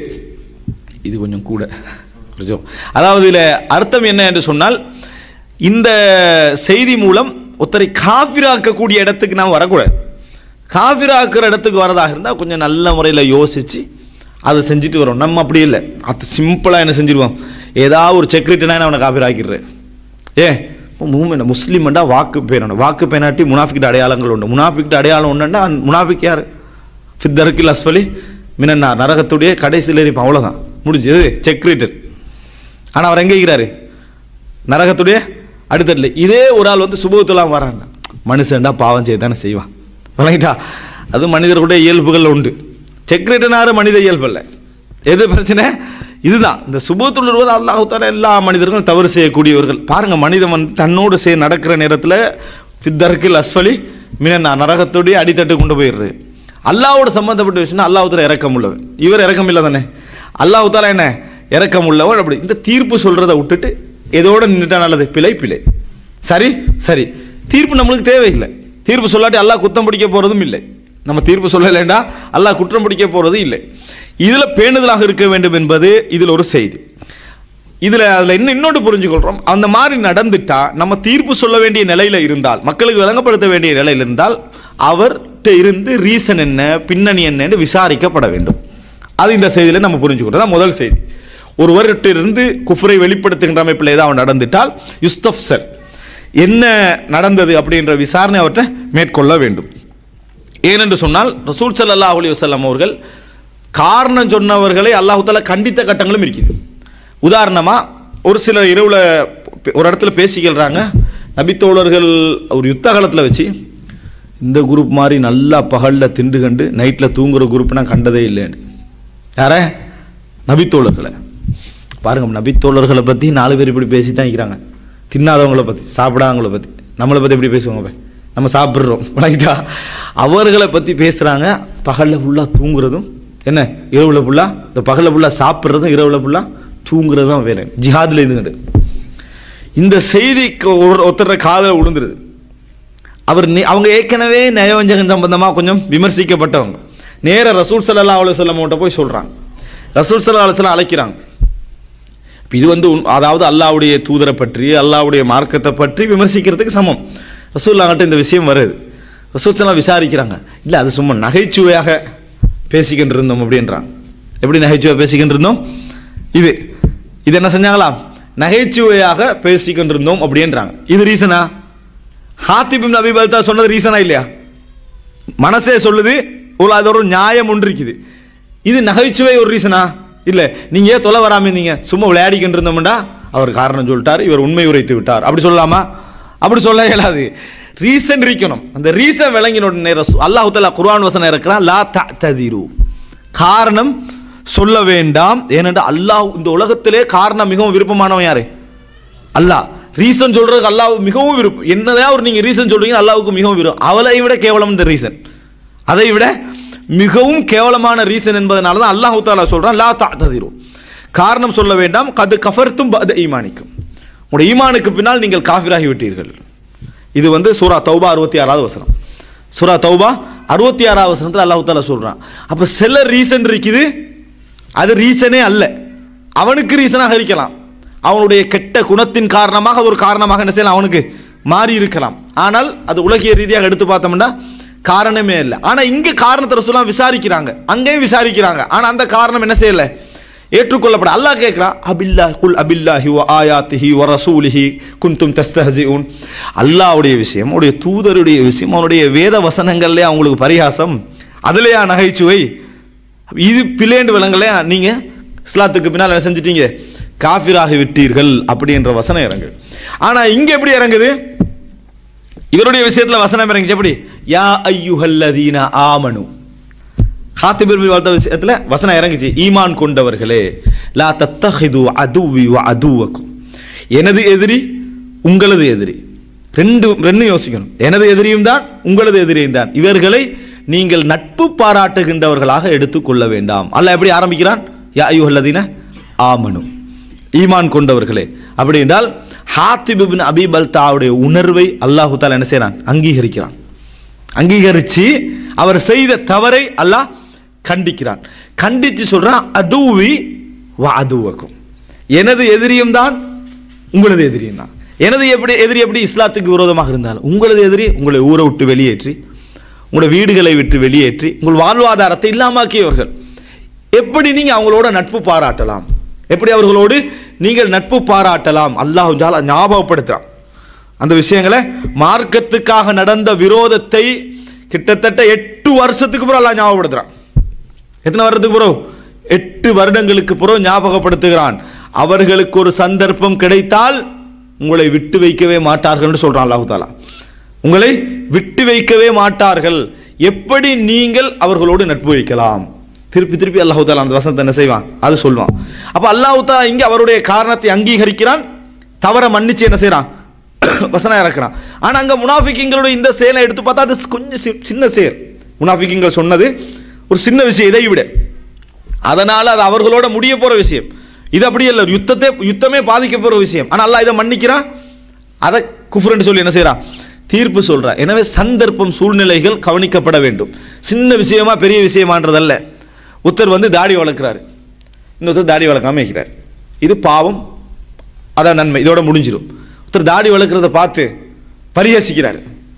இது கொஞ்சம் கூட கொஞ்சம் அதாவது இதில் அர்த்தம் என்ன என்று சொன்னால் இந்த செய்தி மூலம் ஒருத்தரை காஃபிராக்கக்கூடிய இடத்துக்கு நாம் வரக்கூடாது காஃபிராக்குற இடத்துக்கு வரதாக இருந்தால் கொஞ்சம் நல்ல முறையில் யோசித்து அதை செஞ்சுட்டு வரோம் நம்ம அப்படி இல்லை அது சிம்பிளாக என்ன செஞ்சிருவோம் ஏதாவது ஒரு செக்ரிட்டனா அவனை காஃபிராக்கிடுறேன் ஏ மூமெண்ட் முஸ்லீம்ண்டா வாக்கு பேரணும் வாக்கு பேனாட்டி முனாஃபிக்கிட்ட அடையாளங்கள் உண்டு முனாஃபிக்கிட்ட அடையாளம் உண்டுன்னா முனாஃபிக் யார் ஃபித்தருக்கில் அஸ்வலி மினன்னா நரகத்துடைய கடைசியில் இருப்பான் அவ்வளோதான் முடிஞ்சது செக்ரிட்டர் ஆனால் அவர் எங்கே இருக்கிறாரு நரகத்துடைய அடுத்ததுல இதே ஒரு ஆள் வந்து சுபத்துலாம் வரான் மனுஷன்டா பாவம் செய்ய தானே செய்வான் விளங்கிட்டா அது மனிதர்களுடைய இயல்புகள் உண்டு செக்ரேட்டனாரு மனித இயல்பு இல்லை எது பிரச்சனை இதுதான் இந்த சுபத்தில் வருவது அல்லாஹால எல்லா மனிதர்களும் தவறு செய்யக்கூடியவர்கள் பாருங்க மனிதன் வந்து தன்னோடு சே நடக்கிற நேரத்தில் ஃபித்தர்கில் அஸ்வலி மின நரகத்துடைய அடித்தட்டு கொண்டு போயிடுறது அல்லாவோட சம்பந்தப்பட்ட விஷயம் அல்லாஹுத்தால இறக்கம் உள்ளவன் இவர் இறக்கம் இல்லை தானே அல்லாஹுத்தால என்ன இறக்கம் உள்ளவன் அப்படி இந்த தீர்ப்பு சொல்றதை விட்டுட்டு எதோட நின்றுட்டா நல்லது பிழை பிழை சரி சரி தீர்ப்பு நம்மளுக்கு தேவையில்லை தீர்ப்பு சொல்லாட்டி அல்லாஹ் குத்தம் பிடிக்க போறதும் இல்லை நம்ம தீர்ப்பு சொல்லலைண்டா அல்லாஹ் குற்றம் பிடிக்க போறது இல்லை இதுல பேணுதலாக இருக்க வேண்டும் என்பது இதில் ஒரு செய்தி இதுல அதுல இன்னும் இன்னொன்று புரிஞ்சுக்கொள்றோம் அந்த மாதிரி நடந்துட்டா நம்ம தீர்ப்பு சொல்ல வேண்டிய நிலையில இருந்தால் மக்களுக்கு விளங்கப்படுத்த வேண்டிய நிலையில் இருந்தால் அவர்கிட்ட இருந்து ரீசன் என்ன பின்னணி என்னன்னு விசாரிக்கப்பட வேண்டும் அது இந்த செய்தியில நம்ம புரிஞ்சுக்கிறோம் அதான் முதல் செய்தி ஒருவர்கிட்ட இருந்து குஃபரை வெளிப்படுத்துகின்ற அமைப்பில் ஏதாவது நடந்துட்டால் யுஸ்தப்சல் என்ன நடந்தது அப்படின்ற விசாரணை அவர்கிட்ட மேற்கொள்ள வேண்டும் ஏனென்று சொன்னால் ரசூல் ஸல்லல்லாஹு அலைஹி வஸல்லம் அவர்கள் காரணம் சொன்னவர்களை அல்லாஹு தாலா கண்டித்த கட்டங்களும் இருக்குது உதாரணமா ஒரு சில இரவுல ஒரு இடத்துல பேசிக்கிறாங்க நபித்தோழர்கள் ஒரு யுத்த காலத்தில் வச்சு இந்த குரூப் மாதிரி நல்லா பகல்ல திண்டு கண்டு நைட்டில் தூங்குற குரூப் நான் கண்டதே இல்லைன்னு யார நபித்தோழர்களை பாருங்க நபித்தோழர்களை பற்றி நாலு பேர் இப்படி பேசி தான் இருக்கிறாங்க தின்னாதவங்களை பற்றி சாப்பிடாதவங்கள பற்றி நம்மளை பற்றி எப்படி பேசுவாங்க பே? நம்ம சாப்பிட்றோம் வணங்கிட்டா அவர்களை பற்றி பேசுகிறாங்க பகலில் ஃபுல்லாக தூங்குறதும் என்ன இரவுல ஃபுல்லாக இந்த பகலில் ஃபுல்லாக சாப்பிட்றதும் இரவுல ஃபுல்லாக தூங்குறதும் வேலை ஜிஹாதில் இதுங்கடு இந்த செய்திக்கு ஒரு- ஒருத்தர காதல விழுந்துருது அவர் நே- அவங்க ஏற்கனவே நயவஞ்சகம் சம்பந்தமாக கொஞ்சம் விமர்சிக்கப்பட்டவங்க நேர ரசூல் சல்லா அலுவலம் செல்லமோட்ட போய் சொல்கிறாங்க ரசூல் சல்லா அலுவலம் அழைக்கிறாங்க இப்ப இது வந்து உண்- அதாவது அல்லாவுடைய தூதரை பற்றி அல்லாவுடைய மார்க்கத்தை பற்றி விமர்சிக்கிறதுக்கு சமம் ரசூல்லாங்கிட்ட இந்த விஷயம் வருது ரசூல் விசாரிக்கிறாங்க இல்லை அது சும்மா நகைச்சுவையாக பேசிக்கிட்டு இருந்தோம் அப்படின்றாங்க எப்படி நகைச்சுவை பேசிக்கிட்டு இருந்தோம் இது இது என்ன செஞ்சாங்களாம் நகைச்சுவையாக பேசிக்கிட்டு இருந்தோம் அப்படின்றாங்க இது ரீசனா ஹாத்திபின் அபிபல்தா சொன்னது ரீசனா இல்லையா மனசே சொல்லுது ஒரு அது ஒரு நியாயம் ஒன்று இருக்குது இது நகைச்சுவை ஒரு ரீசனா இல்ல நீங்க ஏன் தொலை வராம இருந்தீங்க சும்மா விளையாடிக்கிட்டு இருந்தோம்டா அவர் காரணம் சொல்லிட்டார் இவர் உண்மை உரைத்து விட்டார் அப்படி சொல்லலாமா அப்படி சொல்ல இயலாது ரீசன் இருக்கணும் அந்த ரீசன் விளங்கின உடனே ரசூ- அல்லாஹ் தஆலா குர்ஆன் வசனம் இருக்கிறான் லா தஅததிரு காரணம் சொல்ல வேண்டாம் ஏனென்றால் அல்லாஹ் இந்த உலகத்திலே காரணம் மிகவும் விருப்பமானவன் யாரு அல்லாஹ் ரீசன் சொல்றதுக்கு அல்லாஹ் மிகவும் விருப்பம் என்னதான் ஒரு நீங்க ரீசன் சொல்றீங்க அல்லாஹ்வுக்கு மிகவும் விருப்பம் அவளை விட கேவலம் இந்த ரீசன் அதை விட மிகவும் கேவலமான ரீசன் என்பதனால தான் அல்லாஹ் தாலா சொல்றான் லா தாத்ததிரு காரணம் சொல்ல வேண்டாம் கது கஃபர்த்தும் பத ஈமானிக்கும் உங்களுடைய ஈமானுக்கு பின்னால் நீங்கள் காஃபிராகி விட்டீர்கள் இது வந்து சூரா தௌபா அறுபத்தி ஆறாவது வசனம் சூரா தௌபா அறுபத்தி ஆறாவது வசனத்தில் அல்லாஹ் தாலா சொல்றான் அப்ப சில ரீசன் இருக்குது அது ரீசனே அல்ல அவனுக்கு ரீசனாக இருக்கலாம் அவனுடைய கெட்ட குணத்தின் காரணமாக அது ஒரு காரணமாக என்ன செய்யலாம் அவனுக்கு மாறி இருக்கலாம் ஆனால் அது உலகிய ரீதியாக எடுத்து பார்த்தோம்னா காரணமே இல்லை ஆனா இங்க காரணத்தை ரசூலாம் விசாரிக்கிறாங்க அங்கேயும் விசாரிக்கிறாங்க ஆனா அந்த காரணம் என்ன செய்யல ஏற்றுக்கொள்ளப்பட அல்லாஹ் கேட்கிறான் அபில்லா குல் அபில்லாஹி வ ஆயாத்திஹி வ ரசூலிஹி குந்தும் தஸ்தஹசிஉன் அல்லாஹ்வுடைய விஷயம் அவருடைய தூதருடைய விஷயம் அவனுடைய வேத வசனங்கள்லயே அவங்களுக்கு பரிகாசம் அதுலயா நகைச்சுவை இது பிளேண்டு விலங்கலையா நீங்க இஸ்லாத்துக்கு பின்னால் என்ன செஞ்சிட்டீங்க காஃபிராகி விட்டீர்கள் அப்படின்ற வசனம் இறங்குது ஆனா இங்க எப்படி இறங்குது இவருடைய விஷயத்துல வசனம் இறங்குச்சு எப்படி யா ஐயுஹல்லதீன ஆமனு ஹாத்திபிர் பின் வாழ்த்த விஷயத்துல வசனம் இறங்குச்சு ஈமான் கொண்டவர்களே லா தத்தஹிது அதுவி வ அதுவக்கும் எனது எதிரி உங்களது எதிரி ரெண்டு ரெண்டும் யோசிக்கணும் எனது எதிரியும் தான் உங்களது எதிரியும் தான் இவர்களை நீங்கள் நட்பு பாராட்டுகின்றவர்களாக எடுத்துக்கொள்ள வேண்டாம் அல்லாஹ் எப்படி ஆரம்பிக்கிறான் யா ஐயுஹல்லதீன ஆமனு ஈமான் கொண்டவர்களே அப்படி என்றால் ஹாத்திப் இப்னு அபி பல்தாவுடைய உணர்வை அல்லாஹு தாலா என்ன செய்றான் அங்கீகரிக்கிறான் அங்கீகரிச்சு அவர் செய்த தவறை அல்லாஹ் கண்டிக்கிறான் கண்டிச்சு சொல்றான் அதுவி வ அதுவக்கும் எனது எதிரியும் தான் உங்களது எதிரியும் தான் எனது எப்படி எதிரி எப்படி இஸ்லாத்துக்கு விரோதமாக இருந்தாலும் உங்களது எதிரி உங்களை ஊரை விட்டு வெளியேற்றி உங்களுடைய வீடுகளை விட்டு வெளியேற்றி உங்கள் வாழ்வாதாரத்தை இல்லாமாக்கியவர்கள் எப்படி நீங்க அவங்களோட நட்பு பாராட்டலாம் எப்படி அவர்களோடு நீங்கள் நட்பு பாராட்டலாம் அல்லாஹ் ஜாலா ஞாபகப்படுத்துறான் அந்த விஷயங்களை மார்க்கத்துக்காக நடந்த விரோதத்தை கிட்டத்தட்ட எட்டு வருஷத்துக்கு பிறகு அல்லாஹ் ஞாபகப்படுத்துறான் எத்தனை வருடத்துக்கு பிறகு எட்டு வருடங்களுக்கு பிறகு ஞாபகப்படுத்துகிறான் அவர்களுக்கு ஒரு சந்தர்ப்பம் கிடைத்தால் உங்களை விட்டு வைக்கவே மாட்டார்கள் என்று சொல்றான் அல்லாஹு தாலா உங்களை விட்டு வைக்கவே மாட்டார்கள் எப்படி நீங்கள் அவர்களோடு நட்பு வைக்கலாம் திருப்பி திருப்பி அல்லாஹு தாலா அந்த வசனத்தை என்ன செய்வான் அது சொல்வான் அப்ப அல்லாஹு தாலா இங்க அவருடைய காரணத்தை அங்கீகரிக்கிறான் தவற மன்னிச்சு என்ன செய்றான் வசனம் இறக்குறான் ஆனா அங்க முனாஃபிக்கிங்களுடைய இந்த செயலை எடுத்து பார்த்தா அது கொஞ்சம் சி- சின்ன செயல் முனாஃபிக்கிங்கள் சொன்னது ஒரு சின்ன விஷயம் இதை விட அதனால அது அவர்களோட முடிய போற விஷயம் இது அப்படி இல்லை யுத்தத்தை யுத்தமே பாதிக்க போற விஷயம் ஆனா அல்லாஹ் இதை மன்னிக்கிறான் அதை குஃப்ரன்னு சொல்லி என்ன செய்றான் தீர்ப்பு சொல்றான் எனவே சந்தர்ப்பம் சூழ்நிலைகள் கவனிக்கப்பட வேண்டும் சின்ன விஷயமா பெரிய விஷயமான்றதல்ல ஒருத்தர் வந்து தாடி வளர்க்குறாரு இன்னொருத்தர் தாடி வளர்க்காம இருக்கிறார் இது பாவம் அதான் நன்மை இதோட முடிஞ்சிடும் ஒருத்தர் தாடி வளர்க்குறத பார்த்து பரிஹசிக்கிறார்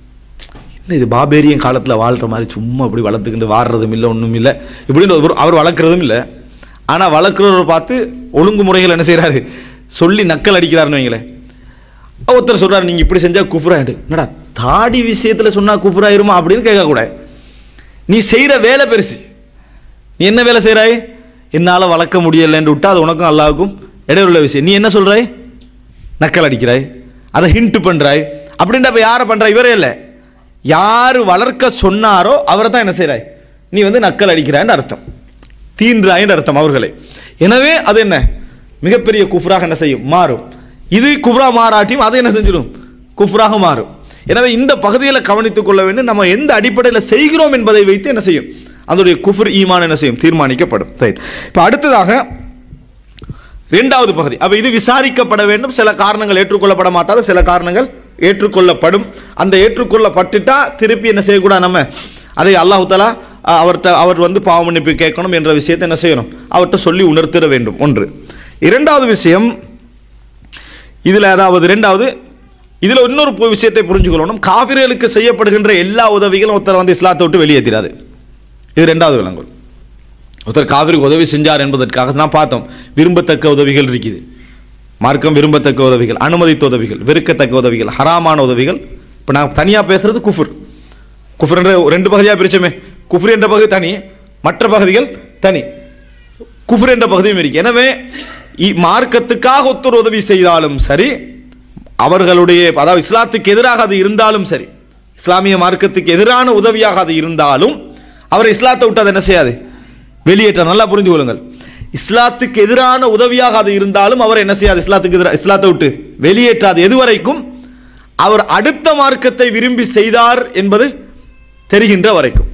என்ன இது பாபேரியன் காலத்தில் வாழ்கிற மாதிரி சும்மா அப்படி வளர்த்துக்கிட்டு வாடுறதும் இல்லை ஒன்றும் இல்லை இப்படின்னு ஒரு- அவர் வளர்க்குறதும் இல்லை ஆனால் வளர்க்குறவரை பார்த்து ஒழுங்குமுறைகள் என்ன செய்கிறாரு சொல்லி நக்கல் அடிக்கிறாருன்னு வைங்களேன் ஒருத்தர் சொல்றாரு நீங்க இப்படி செஞ்சா குஃப்ராயிடு என்னடா தாடி விஷயத்துல சொன்னா குஃப்ராயிருமா அப்படின்னு கேட்கக்கூடாது நீ செய்யற வேலை பெருசு நீ என்ன வேலை செய்றாய் என்னால வளர்க்க முடியலன்னு விட்டா அது உனக்கும் அல்லாவுக்கும் இடையுள்ள விஷயம் நீ என்ன சொல்றாய் நக்கல் அடிக்கிறாய் அதை ஹிண்ட் பண்றாய் அப்படின்ட்டு அப்ப யாரை பண்ற இவரே இல்லை யார் வளர்க்க சொன்னாரோ அவரை தான் என்ன செய்றாய் நீ வந்து நக்கல் அடிக்கிறாய்ன்னு அர்த்தம் தீன்றாயின்னு அர்த்தம் அவர்களை எனவே அது என்ன மிகப்பெரிய குஃப்ராக என்ன செய்யும் மாறும் இது குஃப்ரா மாறாட்டியும் அது என்ன செஞ்சிடும் குஃப்ராக மாறும் எனவே இந்த பகுதியில் கவனித்துக் கொள்ள வேண்டும் நம்ம எந்த அடிப்படையில் செய்கிறோம் என்பதை வைத்து என்ன செய்யும் அதனுடைய குஃப்ர் ஈமான் என்ன செய்யும் தீர்மானிக்கப்படும் ரைட் இப்போ அடுத்ததாக இரண்டாவது பகுதி அப்ப இது விசாரிக்கப்பட வேண்டும் சில காரணங்கள் ஏற்றுக்கொள்ளப்பட மாட்டாது சில காரணங்கள் ஏற்றுக்கொள்ளப்படும் அந்த ஏற்றுக்கொள்ளப்பட்டுட்டா திருப்பி என்ன செய்யக்கூடாது நம்ம அதை அல்லாஹு தஆலா அஹ், அவர்ட்ட அவர் வந்து பாவ மன்னிப்பு கேட்கணும் என்ற விஷயத்தை என்ன செய்யணும் அவர்கிட்ட சொல்லி உணர்த்திட வேண்டும் ஒன்று இரண்டாவது விஷயம் இதுல அதாவது இரண்டாவது இதுல இன்னொரு பு- விஷயத்தை புரிஞ்சுக்கொள்ளணும் காபிர்களுக்கு செய்யப்படுகின்ற எல்லா உதவிகளும் ஒருத்தர் வந்து இஸ்லாத்தை விட்டு வெளியேற்றிடாது இது ரெண்டாவது விலங்கல் ஒருத்தர் காவிரிக்கு உதவி செஞ்சார் என்பதற்காக நான் பார்த்தோம் விரும்பத்தக்க உதவிகள் இருக்குது மார்க்கம் விரும்பத்தக்க உதவிகள் அனுமதித்த உதவிகள் வெறுக்கத்தக்க உதவிகள் ஹராமான உதவிகள் இப்போ நான் தனியாக பேசுறது குஃபுர் குஃபுர் என்ற ரெண்டு பகுதியாக பிரிச்சோமே குஃபுர் என்ற பகுதி தனி மற்ற பகுதிகள் தனி குஃபுர் என்ற பகுதியும் இருக்கு எனவே இ- மார்க்கத்துக்காக ஒருத்தர் உதவி செய்தாலும் சரி அவர்களுடைய அதாவது இஸ்லாத்துக்கு எதிராக அது இருந்தாலும் சரி இஸ்லாமிய மார்க்கத்துக்கு எதிரான உதவியாக அது இருந்தாலும் அவர் இஸ்லாத்தை விட்டு அதை என்ன செய்யாது வெளியேற்ற நல்லா புரிந்து கொள்ளுங்கள் இஸ்லாத்துக்கு எதிரான உதவியாக அது இருந்தாலும் அவர் என்ன செய்யாது இஸ்லாத்துக்கு எதிராக இஸ்லாத்தை விட்டு வெளியேற்றாது எதுவரைக்கும் அவர் அடுத்த மார்க்கத்தை விரும்பி செய்தார் என்பது தெரிகின்ற வரைக்கும்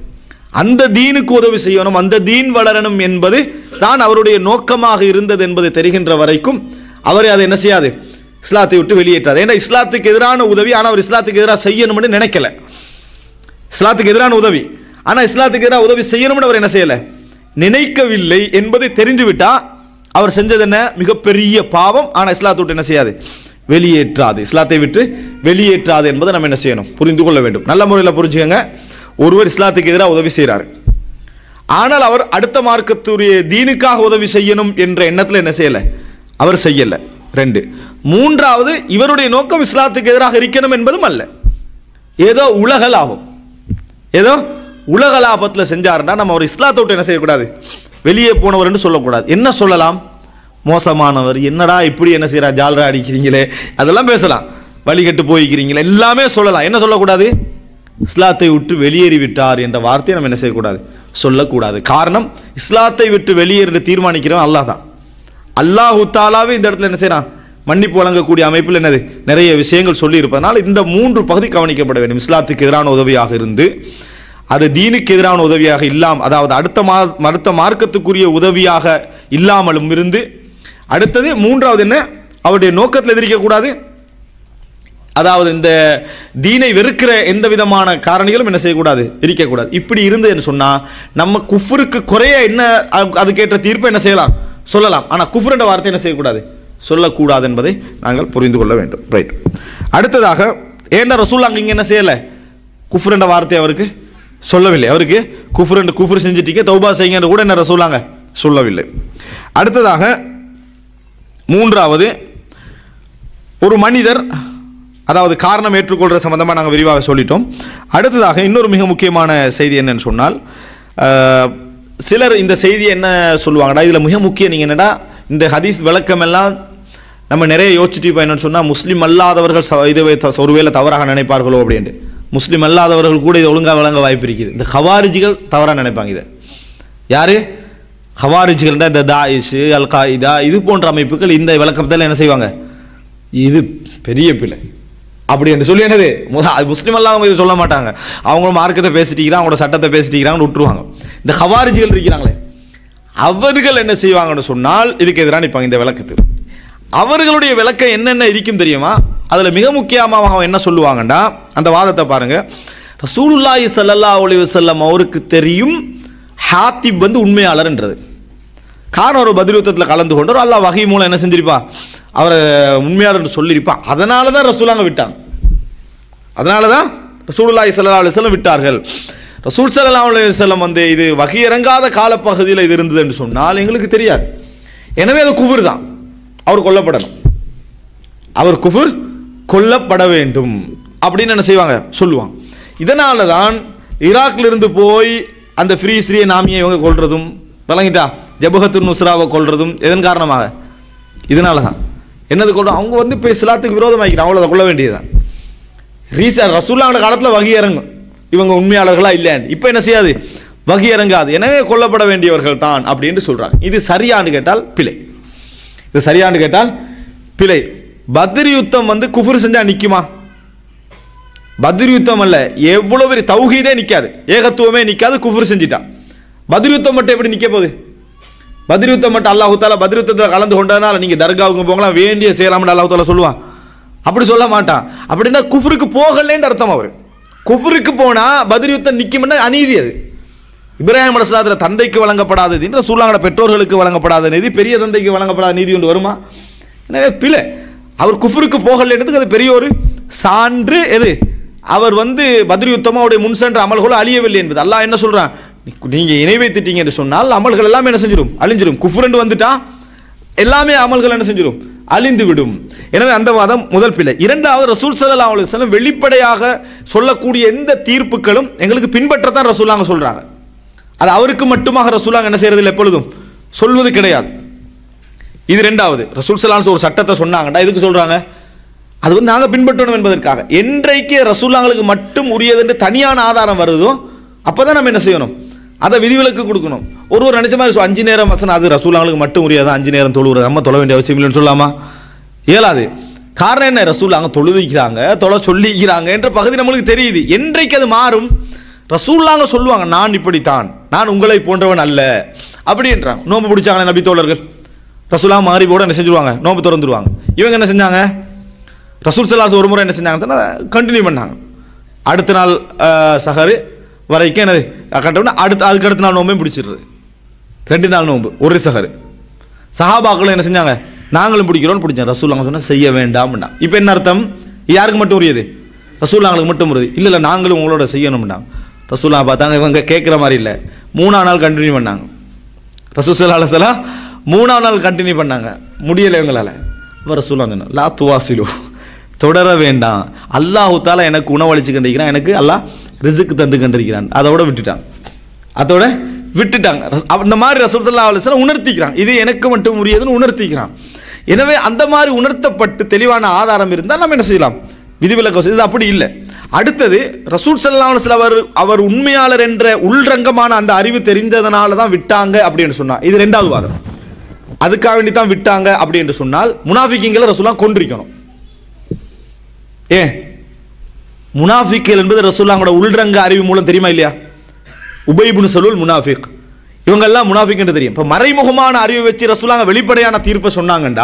அந்த தீனுக்கு உதவி செய்யணும் அந்த தீன் வளரணும் என்பது தான் அவருடைய நோக்கமாக இருந்தது என்பது தெரிகின்ற வரைக்கும் அவரை அதை என்ன செய்யாது இஸ்லாத்தை விட்டு வெளியேற்றார் ஏன்னா இஸ்லாத்துக்கு எதிரான உதவி ஆனால் அவர் இஸ்லாத்துக்கு எதிராக செய்யணும்னு நினைக்கல இஸ்லாத்துக்கு எதிரான உதவி ஆனால் இஸ்லாத்துக்கு எதிராக உதவி செய்யணும்னு அவர் என்ன செய்யல நினைக்கவில்லை என்பதை தெரிந்துவிட்டா அவர் செஞ்சது என்ன மிகப்பெரிய பாவம் ஆனால் இஸ்லாத்தை விட்டு என்ன செய்யாது வெளியேற்றாது இஸ்லாத்தை விட்டு வெளியேற்றாது என்பதை நம்ம என்ன செய்யணும் புரிந்து கொள்ள வேண்டும் நல்ல முறையில் புரிஞ்சுக்கங்க ஒருவர் இஸ்லாத்துக்கு எதிராக உதவி செய்கிறார் ஆனால் அவர் அடுத்த மார்க்கத்துடைய தீனுக்காக உதவி செய்யணும் என்ற எண்ணத்தில் என்ன செய்யல அவர் செய்யல ரெண்டு மூன்றாவது இவருடைய நோக்கம் இஸ்லாத்துக்கு எதிராக இருக்கணும் என்பதும் அல்ல ஏதோ உலக லாபம் ஏதோ உலக லாபத்தில் செஞ்சாருன்னா நம்ம அவர் இஸ்லாத்தை விட்டு என்ன செய்யக்கூடாது வெளியே போனவர்னு சொல்லக்கூடாது என்ன சொல்லலாம் மோசமானவர் என்னடா இப்படி என்ன செய்யறா ஜால்ரா அடிக்கிறீங்களே அதெல்லாம் பேசலாம் வழிகட்டு போய்க்கிறீங்களே எல்லாமே சொல்லலாம் என்ன சொல்லக்கூடாது இஸ்லாத்தை விட்டு வெளியேறி விட்டார் என்ற வார்த்தையை நம்ம என்ன செய்யக்கூடாது சொல்லக்கூடாது காரணம் இஸ்லாத்தை விட்டு வெளியேற தீர்மானிக்கிறவன் அல்லாஹ் தான் அல்லாஹு தாலாவே இந்த இடத்துல என்ன செய்யறான் மன்னிப்பு வழங்கக்கூடிய அமைப்பில் என்னது நிறைய விஷயங்கள் சொல்லி இருப்பதனால் இந்த மூன்று பகுதி கவனிக்கப்பட வேண்டும் இஸ்லாத்துக்கு எதிரான உதவியாக இருந்து அது தீனுக்கு எதிரான உதவியாக இல்லாம அதாவது அடுத்த மா அடுத்த மார்க்கத்துக்குரிய உதவியாக இல்லாமலும் இருந்து அடுத்தது மூன்றாவது என்ன அவருடைய நோக்கத்தில் எதிர்க்கக்கூடாது அதாவது இந்த தீனை வெறுக்கிற எந்த விதமான காரணிகளும் என்ன செய்யக்கூடாது இருக்கக்கூடாது இப்படி இருந்து என்று சொன்னா நம்ம குஃபருக்கு குறைய என்ன அ- அதுக்கேற்ற தீர்ப்பு என்ன செய்யலாம் சொல்லலாம் ஆனா குஃபர் என்ற வார்த்தை என்ன செய்யக்கூடாது சொல்லக்கூடாது என்பதை நாங்கள் புரிந்து கொள்ள வேண்டும் ரைட் அடுத்ததாக ஏன்னா ரசூல் அங்க இங்க என்ன செய்யல குஃபர் என்ற வார்த்தை அவருக்கு சொல்லவில்லை அவருக்கு குஃபர் என்று குஃபர் செஞ்சிட்டீங்க தௌபா செய்யுங்க என்று கூட என்ன ரசூலாங்க சொல்லவில்லை அடுத்ததாக மூன்றாவது ஒரு மனிதர் அதாவது காரணம் ஏற்றுக்கொள்கிற சம்பந்தமாக நாங்கள் விரிவாக சொல்லிட்டோம் அடுத்ததாக இன்னொரு மிக முக்கியமான செய்தி என்னன்னு சொன்னால் அஹ், சிலர் இந்த செய்தி என்ன சொல்லுவாங்கடா இதில் மிக முக்கியம் நீங்கள் என்னடா இந்த ஹதீஸ் விளக்கம் எல்லாம் நம்ம நிறைய யோசிச்சுட்டு இப்போ என்னன்னு சொன்னால் முஸ்லீம் அல்லாதவர்கள் ச- இதுவே த- ஒருவேளை தவறாக நினைப்பார்களோ அப்படின்ட்டு முஸ்லீம் அல்லாதவர்கள் கூட இதை ஒழுங்காக வழங்க வாய்ப்பு இருக்குது இந்த ஹவாரிஜிகள் தவறாக நினைப்பாங்க இதை யாரு ஹவாரிஜிகள் இந்த தாயிஷ் அல் காயிதா இது போன்ற அமைப்புகள் இந்த விளக்கத்தில் என்ன செய்வாங்க இது பெரிய பிள்ளை அப்படி என்று சொல்லி என்னது முத- அது முஸ்லீம் எல்லாம் இது சொல்ல மாட்டாங்க அவங்க மார்க்கத்தை பேசிட்டீங்கிறாங்க அவங்களோட சட்டத்தை பேசிட்டீங்கிறாங்கன்னு விட்டுருவாங்க இந்த ஹவாரிஜிகள் இருக்கிறாங்களே அவர்கள் என்ன செய்வாங்கன்னு சொன்னால் இதுக்கு எதிராக நிற்பாங்க இந்த விளக்கத்துக்கு அவர்களுடைய விளக்கம் என்னென்ன இருக்கும் தெரியுமா அதில் மிக முக்கியமாக அவங்க என்ன சொல்லுவாங்கன்னா அந்த வாதத்தை பாருங்க ரசூலுல்லாஹி ஸல்லல்லாஹு அலைஹி வஸல்லம் அவருக்கு தெரியும் ஹாத்திப் வந்து உண்மையாளர்ன்றது காரணம் ஒரு பதில் யுத்தத்தில் கலந்து கொண்டு ஒரு அல்லாஹ் வகை மூலம் என்ன செஞ்சிருப்பா அவரை உண்மையாளர் சொல்லியிருப்பான் அதனால தான் ரசூலாங்க விட்டாங்க அதனால தான் ரசூலுல்லாஹி ஸல்லல்லாஹு அலைஹி வஸல்லம் விட்டார்கள் ரசூல் ஸல்லல்லாஹு அலைஹி வஸல்லம் வந்து இது வகை இறங்காத காலப்பகுதியில் இது இருந்தது என்று சொன்னால் எங்களுக்கு தெரியாது எனவே அது குஃபர் தான் அவர் கொல்லப்படணும் அவர் குஃபர் கொல்லப்பட வேண்டும் அப்படின்னு என்ன செய்வாங்க சொல்லுவாங்க இதனால தான் ஈராக்ல இருந்து போய் அந்த ஃப்ரீ ஸ்ரீ நாமியை இவங்க கொல்றதும் விளங்கிட்டா ஜபஹத்து நுஸ்ராவை கொல்றதும் எதன் காரணமாக இதனால தான் என்னது கொள்றோம் அவங்க வந்து இப்போ இஸ்லாத்துக்கு விரோதமாக்கிறாங்க அவ்வளோ கொள்ள வேண்டியதுதான் ரீசா ரசூல்லாங்கள காலத்தில் வகி இறங்கும் இவங்க உண்மையாளர்களா இல்லையான்னு இப்போ என்ன செய்யாது வகி இறங்காது எனவே கொல்லப்பட வேண்டியவர்கள் தான் அப்படின்னு சொல்றாங்க இது சரியான்னு கேட்டால் பிழை இது சரியான்னு கேட்டால் பிழை பத்ர் யுத்தம் வந்து குஃபர் செஞ்சா நிக்குமா பத்ர் யுத்தம் அல்ல எவ்வளவு பெரிய தௌஹீதே நிக்காது ஏகத்துவமே நிக்காது குஃபர் செஞ்சிட்டான் பத்ர் யுத்தம் மட்டும் எப்படி நிக்க போகுது பத்ர் யுத்தம் மட்டும் அல்லாஹு தாலா பத்ர் யுத்தத்தில் கலந்து கொண்டதுனால நீங்க தர்காவுக்கு போகலாம் வேண்டிய செய்யலாம்னு அல்லாஹு தாலா சொல்லுவான் அப்படி சொல்ல மாட்டான் அப்படின்னா குஃபருக்கு போகலன்னு அர்த்தம் அவர் குஃபருக்கு போனா பத்ர் யுத்தம் நிக்கும்னா அநீதி அது இப்ராஹிம் அலுவலாத்தில் தந்தைக்கு வழங்கப்படாதது என்று சூழ்நாங்கட பெற்றோர்களுக்கு வழங்கப்படாத நீதி பெரிய தந்தைக்கு வழங்கப்படாத நீதி ஒன்று வருமா எனவே பிழை அவர் குஃபருக்கு போகலைன்றதுக்கு அது பெரிய ஒரு சான்று எது அவர் வந்து பத்ர் யுத்தமாக அவருடைய முன் சென்ற அமல்களோ அழியவில்லை என்பது அல்லாஹ் என்ன சொல்றான் நீ- நீங்க இணை வைத்துட்டீங்க என்று சொன்னால் அமல்கள் எல்லாமே என்ன செஞ்சிடும் அழிஞ்சிடும் குஃபுரண்டு வந்துட்டா எல்லாமே அமல்கள் என்ன செஞ்சிடும் அழிந்து விடும் எனவே அந்த வாதம் முதல் பிழை இரண்டாவது ரசூல் ஸல்லல்லாஹு அலைஹி வஸல்லம் வெளிப்படையாக சொல்லக்கூடிய எந்த தீர்ப்புகளும் எங்களுக்கு பின்பற்றத்தான் ரசூலாங்க சொல்றாங்க அது அவருக்கு மட்டுமாக ரசூலாங்க என்ன செய்யறதில்லை எப்பொழுதும் சொல்வது கிடையாது இது ரெண்டாவது ரசூல் சலான்ஸ் ஒரு சட்டத்தை சொன்னாங்கடா எதுக்கு சொல்றாங்க அது வந்து நாங்க பின்பற்றணும் என்பதற்காக என்றைக்கு ரசூலாங்களுக்கு மட்டும் உரியது என்று தனியான ஆதாரம் வருதோ அப்பதான் நம்ம என்ன செய்யணும் அதை விதிவிலக்கு கொடுக்கணும் ஒருவர் நினைச்ச மாதிரி சொ- அஞ்சு நேரம் வசனம் அது ரசூலாங்களுக்கு மட்டும் உரியதா அஞ்சு நேரம் தொழுவுறது நம்ம தொழ வேண்டிய அவசியம் இல்லைன்னு சொல்லலாமா இயலாது காரணம் என்ன ரசூல் அங்கே தொழுதிக்கிறாங்க தொலை சொல்லிக்கிறாங்க என்ற பகுதி நம்மளுக்கு தெரியுது என்றைக்கு அது மாறும் ரசூல்லாங்க சொல்லுவாங்க நான் இப்படித்தான் நான் உங்களை போன்றவன் அல்ல அப்படின்றாங்க நோம்பு பிடிச்சாங்க நபி தோழர்கள் ரசூலா மாறி கூட என்ன செஞ்சுருவாங்க நோம்பு திறந்துருவாங்க இவங்க என்ன செஞ்சாங்க ரசூல் சல்லாஸ் ஒரு முறை என்ன செஞ்சாங்கன்னா கண்டினியூ பண்ணாங்க அடுத்த நாள் அஹ், சஹரு வரைக்கும் என்னது கட்டணும்னா அடுத்த அதுக்கு அடுத்த நாள் நோம்பையும் பிடிச்சிடுறது ரெண்டு நாள் நோம்பு ஒரு சஹரு சஹாபாக்களும் என்ன செஞ்சாங்க நாங்களும் பிடிக்கிறோம்னு பிடிச்சோம் ரசூல்லாங்க சொன்னா செய்ய வேண்டாம்னா இப்போ என்ன அர்த்தம் யாருக்கு மட்டும் உரியது ரசூல்லாங்களுக்கு மட்டும் உரியது இல்லை இல்லை நாங்களும் உங்களோட செய்யணும்னாங்க ரசூல்லா பார்த்தாங்க இவங்க கேட்குற மாதிரி இல்லை மூணாம் நாள் கண்டினியூ பண்ணாங்க ரசூல் சல்லா அலுவலாம் மூணாம் நாள் கண்டினியூ பண்ணாங்க முடியலை இவங்களால அப்போ ரசூல்லா சொன்னா லா துவாசிலு தொடர வேண்டாம் அல்லாஹு தாலா எனக்கு உணவளிச்சு கண்டிருக்கிறான் எனக்கு அல்லாஹ் ரிசுக்கு தந்து கண்டிருக்கிறான் அதோட விட்டுட்டான் அதோட விட்டுட்டாங்க ரஸ்- அப்ப இந்த மாதிரி ரசூல் சல்லா அலுவலாம் உணர்த்திக்கிறான் இது எனக்கு மட்டும் உரியதுன்னு உணர்த்திக்கிறான் எனவே அந்த மாதிரி உணர்த்தப்பட்டு தெளிவான ஆதாரம் இருந்தால் நம்ம என்ன செய்யலாம் விதிவிலக்கு இது அப்படி இல்லை அடுத்தது ரசூல் சல்லா அலுவலாம் அவர் அவர் உண்மையாளர் என்ற உள்ரங்கமான அந்த அறிவு தெரிந்ததனால தான் விட்டாங்க அப்படின்னு சொன்னா இது ரெண்டாவது வாதம் அதுக்காக வேண்டி தான் விட்டாங்க அப்படி என்று சொன்னால் முனாஃபிக்கிங்களை ரசூலா கொண்டிருக்கணும் ஏன் முனாஃபிக்கள் என்பது ரசூல்லாங்களோட உள்ரங்க அறிவு மூலம் தெரியுமா இல்லையா உபைபுன் சலூல் முனாஃபிக் இவங்கெல்லாம் முனாஃபிக் என்று தெரியும் இப்போ மறைமுகமான அறிவை வச்சு ரசூலாங்க வெளிப்படையான தீர்ப்பை சொன்னாங்கண்டா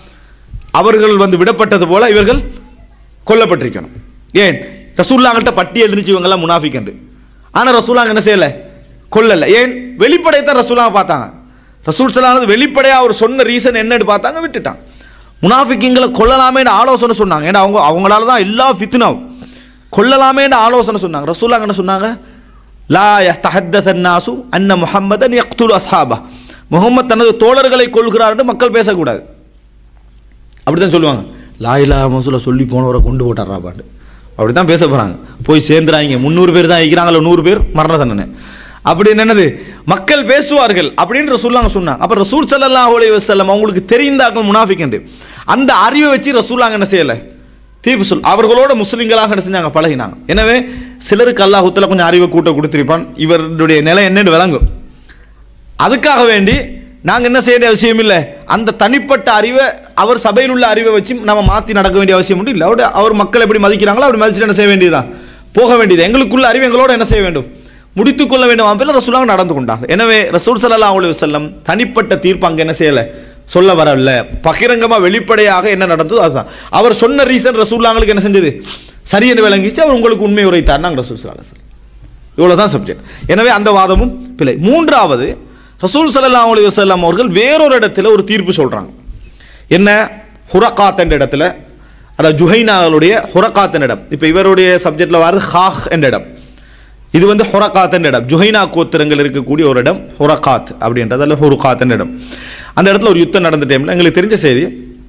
அவர்கள் வந்து விடப்பட்டது போல இவர்கள் கொல்லப்பட்டிருக்கணும் ஏன் ரசூல்லாங்கள்ட்ட பட்டியல் இருந்துச்சு இவங்கெல்லாம் முனாஃபிக் என்று ஆனால் ரசூலாங்க என்ன செய்யலை கொல்லல ஏன் வெளிப்படையத்தான் ரசூலாங்க பார்த்தாங்க ரசூல் சலானது வெளிப்படையாக அவர் சொன்ன ரீசன் என்னன்னு பார்த்தாங்க விட்டுட்டான் முனாஃபிக்கிங்களை கொல்லலாமேன்னு ஆலோசனை சொன்னாங்க ஏன்னா அவங்க அவங்களால தான் எல்லா ஃபித்னாவும் கொல்லலாமேன்னு ஆலோசனை சொன்னாங்க ரசூலாங்க என்ன சொன்னாங்க லா யத்தஹத்தஸ் அன்னாசு அன்ன முஹம்மதன் யக்துல் அஸ்ஹாபா முகமது தனது தோழர்களை கொள்கிறார்னு மக்கள் பேசக்கூடாது அப்படித்தான் சொல்லுவாங்க லாயிலா மசூல சொல்லி போனவரை கொண்டு போட்டாரா பாட்டு அப்படித்தான் பேச போறாங்க போய் சேர்ந்துறாங்க முந்நூறு பேர் தான் இருக்கிறாங்களோ நூறு பேர் மரண தண்டனை அப்படின்னு என்னது மக்கள் பேசுவார்கள் அப்படின்னு ரசூல்லாங்க சொன்னாங்க அப்ப ரசூல் ஸல்லல்லாஹு அலைஹி வஸல்லம் அவங்களுக்கு தெரிந்தாக்கள் முனாஃபிக் என்று அந்த அறிவை வச்சு ரசூல்லாங்க என்ன செய்யல தீர்ப்பு சொல் அவர்களோட முஸ்லிம்களாக என்ன செஞ்சாங்க பழகினாங்க எனவே சிலருக்கு அல்லாஹுத்துல கொஞ்சம் அறிவை கூட்ட கொடுத்திருப்பான் இவருடைய நிலை என்னன்னு விளங்கும் அதுக்காக வேண்டி நாங்கள் என்ன செய்ய வேண்டிய அவசியம் இல்லை அந்த தனிப்பட்ட அறிவை அவர் சபையில் உள்ள அறிவை வச்சு நம்ம மாற்றி நடக்க வேண்டிய அவசியம் உண்டு இல்லை அவர் அவர் மக்கள் எப்படி மதிக்கிறாங்களோ அப்படி மதிச்சுட்டு என்ன செய்ய வேண்டியதுதான் போக வேண்டியது எங்களுக்குள்ள அறிவு எங்களோட என்ன செய்ய வேண்டும் முடித்துக் கொள்ள வேண்டும் அப்படின்னா ரசூலாக நடந்து கொண்டாங்க எனவே ரசூல் ஸல்லல்லாஹு அலைஹி வஸல்லம் தனிப்பட்ட தீர்ப்பு அங்கே என்ன செய்யலை சொல்ல வரல பகிரங்கமாக வெளிப்படையாக என்ன நடந்ததோ அதுதான் அவர் சொன்ன ரீசன் ரசூல்லாங்களுக்கு என்ன செஞ்சது சரியென்று விளங்கிச்சு அவர் உங்களுக்கு உண்மை உரைத்தார்னாங்க ரசூல் ஸல்லல்லாஹு அலைஹி வஸல்லம் இவ்வளவுதான் சப்ஜெக்ட் எனவே அந்த வாதமும் பிழை மூன்றாவது ரசூல் ஸல்லல்லாஹு அலைஹி வஸல்லம் அவர்கள் வேறொரு இடத்துல ஒரு தீர்ப்பு சொல்றாங்க என்ன ஹுரகாத் என்ற இடத்துல அதாவது ஜுஹைனாவுடைய ஹுரகாத் என்ற இடம் இப்போ இவருடைய சப்ஜெக்ட்ல வருது ஹாஹ் என்ற இடம் இது வந்து ஹுரகாத் என்ற இடம் ஜுஹைனா கோத்திரங்கள் இருக்கக்கூடிய ஒரு இடம் ஹுரகாத் அப்படின்றது அல்ல ஹுருகாத் என்ற இடம் அந்த இடத்துல ஒரு யுத்தம் நடந்த டைம்ல எங்களுக்கு தெரிஞ்ச செய்தி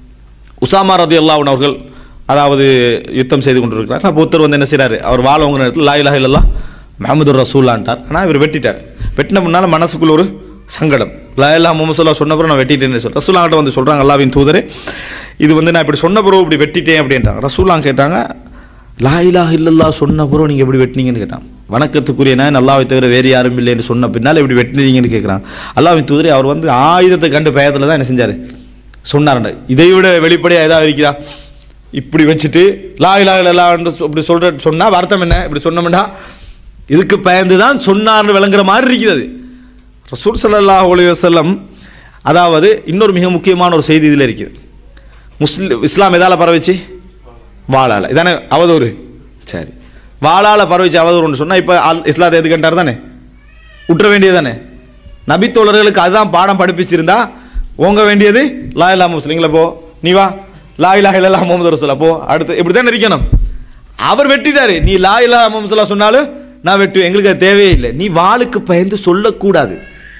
உசாமா ரதி அல்லாஹ் அவர்கள் அதாவது யுத்தம் செய்து கொண்டிருக்கிறார் அப்போ ஒருத்தர் வந்து என்ன செய்றாரு அவர் வாழ உங்க நேரத்தில் லா இலாஹ இல்லல்லாஹ் முஹம்மது ரசூல்லான்ட்டார் ஆனால் இவர் வெட்டிட்டார் வெட்டின முன்னால் மனசுக்குள்ள ஒரு சங்கடம் லா இலாஹ முஹம்மது சொல்லா சொன்ன பிறகு நான் வெட்டிட்டேன்னு சொல்லி ரசூல்லாங்கிட்ட வந்து சொல்கிறாங்க அல்லாவின் தூதரே இது வந்து நான் இப்படி சொன்ன பிறகு இப்படி வெட்டிட்டேன் அப்படின்றாங்க ரசூல்லாம் கேட்டாங்க லா இலாஹ இல்லல்லாஹ் சொன்ன பிறகு நீங்கள் எப்படி வெட்டினீங்கன்னு கேட்டாங்க வணக்கத்துக்குரிய நான் அல்லாவை தவிர வேறு யாரும் இல்லைன்னு சொன்ன பின்னால் இப்படி வெட்டினீங்கன்னு கேட்குறாங்க அல்லாவின் தூதரே அவர் வந்து ஆயுதத்தை கண்டு பயத்தில் தான் என்ன செஞ்சார் சொன்னார் இதை விட வெளிப்படையாக ஏதாவது இருக்குதா இப்படி வச்சுட்டு லா இலா இல்லான்னு இப்படி சொல்ற சொன்னா அர்த்தம் என்ன இப்படி சொன்னோம்னா இதுக்கு பயந்து தான் சொன்னார்னு விளங்குற மாதிரி இருக்குது அது ரசூல் ஸல்லல்லாஹு அலைஹி வஸல்லம் அதாவது இன்னொரு மிக முக்கியமான ஒரு செய்தி இதில் இருக்குது முஸ்லிம் இஸ்லாம் எதால பரவிச்சு வாளால இதானே அவதூறு சரி வாளால பரவிச்சு அவதூறுன்னு சொன்னா இப்போ அல் இஸ்லாத்தை எதுக்கண்டார் தானே விட்டுற வேண்டியது தானே நபித்தோழர்களுக்கு அதுதான் பாடம் படிப்பிச்சிருந்தா ஓங்க வேண்டியது லா இலா முஸ்லிங்களை போ நீ வா லா இலா இல்லா முகமது ரசூலா போ அடுத்து இப்படி தான் இருக்கணும் அவர் வெட்டிட்டாரு நீ லா இலா முகமது ரசூலா சொன்னாலும் நான் வெட்டு எங்களுக்கு அது தேவையே இல்லை நீ வாளுக்கு பயந்து சொல்லக்கூடாது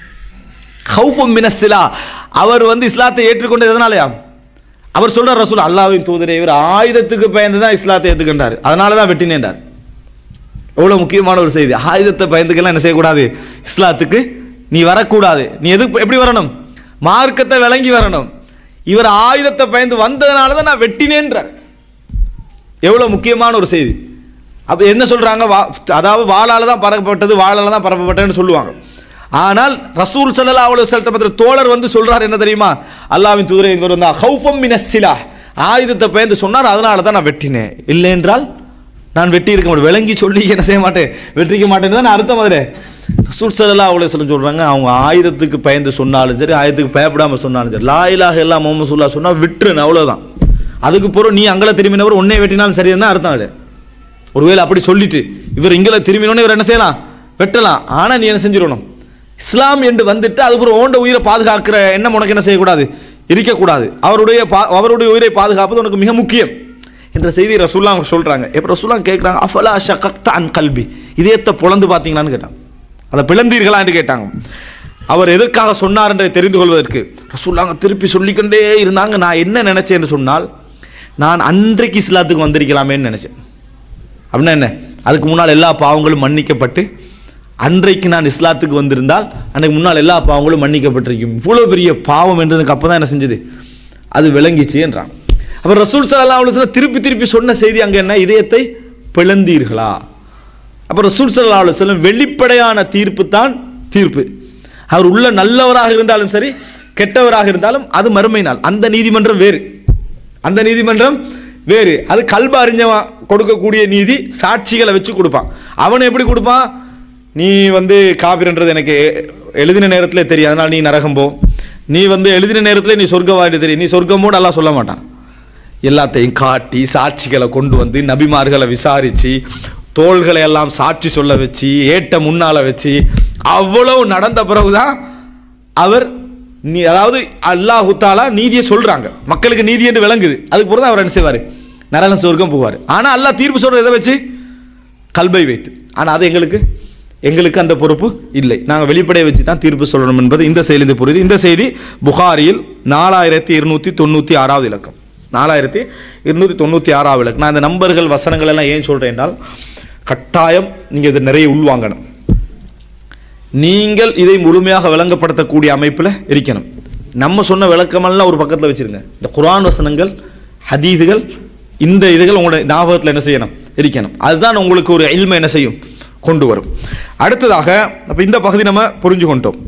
ஹவுஃபும் மினஸ்ஸிலா அவர் வந்து இஸ்லாத்தை ஏற்றுக்கொண்டது எதனாலயா அவர் சொல்ற ரசூல் அல்லாஹ்வின் தூதரே இவர் ஆயுதத்துக்கு பயந்து தான் இஸ்லாத்தை ஏற்றுக்கொண்டார் அதனால தான் வெட்டினேன்றார் எவ்வளோ முக்கியமான ஒரு செய்தி ஆயுதத்தை பயந்துக்கெல்லாம் என்ன செய்யக்கூடாது இஸ்லாத்துக்கு நீ வரக்கூடாது நீ எது எப்படி வரணும் மார்க்கத்தை விளங்கி வரணும் இவர் ஆயுதத்தை பயந்து வந்ததுனால தான் நான் வெட்டினேன்றார் எவ்வளோ முக்கியமான ஒரு செய்தி அப்போ என்ன சொல்கிறாங்க வா அதாவது வாளால தான் பரப்பப்பட்டது வாளால தான் பரப்பப்பட்டதுன்னு சொல்லுவாங்க ஆனால் ரசூல் ஸல்லல்லாஹு அலைஹி வஸல்லம் தோழர் வந்து சொல்றார் என்ன தெரியுமா அல்லாஹ்வின் தூதரே இவர் வந்து ஹௌஃபம் மினஸ் சிலா ஆயுதத்தை பயந்து சொன்னார் அதனால தான் நான் வெட்டினேன் இல்லை என்றால் நான் வெட்டி இருக்க மாட்டேன் விளங்கி சொல்லி என்ன செய்ய மாட்டேன் வெற்றிக்க மாட்டேன்னு தான் அர்த்தம் அதில் ரசூல் சல்லா அவ்வளோ சொல்ல சொல்கிறாங்க அவங்க ஆயுதத்துக்கு பயந்து சொன்னாலும் சரி ஆயுதத்துக்கு பயப்படாமல் சொன்னாலும் சரி லா இலாஹ இல்லா முகமது சுல்லா சொன்னால் விட்டுருன்னு அவ்வளோதான் அதுக்கு பிறகு நீ அங்கே திரும்பினவர் உன்னை வெட்டினாலும் சரி தான் அர்த்தம் அது ஒருவேளை அப்படி சொல்லிட்டு இவர் இங்கே திரும்பினோன்னு இவர் என்ன செய்யலாம் வெட்டலாம் ஆனால் நீ என்ன செஞ்சிடணும் இஸ்லாம் என்று வந்துட்டு அதுக்கப்புறம் ஓண்ட உயிரை பாதுகாக்கிற எண்ணம் உனக்கு என்ன செய்யக்கூடாது இருக்கக்கூடாது அவருடைய பா அவருடைய உயிரை பாதுகாப்பது உனக்கு மிக முக்கியம் என்ற செய்தி ரசூல்லா அவங்க சொல்கிறாங்க இப்போ ரசூல்லா கேட்குறாங்க அஃபலா ஷகக்த அன் கல்வி இதயத்தை பொழந்து பார்த்தீங்களான்னு கேட்டாங்க அதை பிளந்தீர்களான்னு கேட்டாங்க அவர் எதற்காக சொன்னார் என்றதை தெரிந்து கொள்வதற்கு ரசூல்லாங்க திருப்பி சொல்லிக்கொண்டே இருந்தாங்க நான் என்ன நினைச்சேன்னு சொன்னால் நான் அன்றைக்கு இஸ்லாத்துக்கு வந்திருக்கலாமேன்னு நினைச்சேன் அப்படின்னா என்ன அதுக்கு முன்னால் எல்லா பாவங்களும் மன்னிக்கப்பட்டு அன்றைக்கு நான் இஸ்லாத்துக்கு வந்திருந்தால் அன்றைக்கு முன்னால் எல்லா பாவங்களும் மன்னிக்கப்பட்டிருக்கும் இவ்வளோ பெரிய பாவம் என்றதுக்கு அப்போ தான் என்ன செஞ்சது அது விளங்கிச்சு என்றான் அப்போ ரசூல் சல்லா அலுவலம் திருப்பி திருப்பி சொன்ன செய்தி அங்கே என்ன இதயத்தை பிளந்தீர்களா அப்போ ரசூல் சல்லா அலுவலம் வெளிப்படையான தீர்ப்பு தான் தீர்ப்பு அவர் உள்ள நல்லவராக இருந்தாலும் சரி கெட்டவராக இருந்தாலும் அது மறுமை நாள் அந்த நீதிமன்றம் வேறு அந்த நீதிமன்றம் வேறு அது கல்ப அறிஞ்சவன் கொடுக்கக்கூடிய நீதி சாட்சிகளை வச்சு கொடுப்பான் அவன் எப்படி கொடுப்பான் நீ வந்து காபிரன்றது எனக்கு எழுதின நேரத்தில் தெரியும் அதனால் நீ நரகம் போ நீ வந்து எழுதின நேரத்தில் நீ சொர்க்கவாடி தெரியும் நீ சொர்க்கமோடு எல்லாம் சொல்ல மாட்டான் எல்லாத்தையும் காட்டி சாட்சிகளை கொண்டு வந்து நபிமார்களை விசாரித்து தோள்களை எல்லாம் சாட்சி சொல்ல வச்சு ஏட்ட முன்னால வச்சு அவ்வளவு நடந்த பிறகுதான் அவர் நீ அதாவது அல்லாஹு தாலா நீதியை சொல்றாங்க மக்களுக்கு நீதி என்று விளங்குது அதுக்கு பிறகு அவர் என்ன செய்வார் நரகம் சொர்க்கம் போவார் ஆனால் அல்லாஹ் தீர்ப்பு சொல்றது எதை வச்சு கல்பை வைத்து ஆனால் அது எங்களுக்கு எங்களுக்கு அந்த பொறுப்பு இல்லை நாங்கள் வெளிப்படையை வச்சு தான் தீர்ப்பு சொல்லணும் என்பது இந்த செய்தி புரியுது இந்த செய்தி புகாரியில் நாலாயிரத்தி இருநூத்தி தொண்ணூற்றி ஆறாவது இலக்கம் நாலாயிரத்தி இருநூத்தி தொண்ணூற்றி ஆறாவது இலக்கம் நான் இந்த நம்பர்கள் வசனங்கள் எல்லாம் ஏன் சொல்கிறேன் என்றால் கட்டாயம் நீங்கள் இதை நிறைய உள்வாங்கணும் நீங்கள் இதை முழுமையாக விளங்கப்படுத்தக்கூடிய அமைப்பில் இருக்கணும் நம்ம சொன்ன விளக்கமெல்லாம் ஒரு பக்கத்தில் வச்சிருங்க இந்த குர்ஆன் வசனங்கள் ஹதீதுகள் இந்த இதுகள் உங்களோட ஞாபகத்தில் என்ன செய்யணும் இருக்கணும் அதுதான் உங்களுக்கு ஒரு இல்மை என்ன செய்யும் கொண்டு வரும் அடுத்ததாக அப்போ இந்த பகுதி நம்ம புரிஞ்சு கொண்டோம்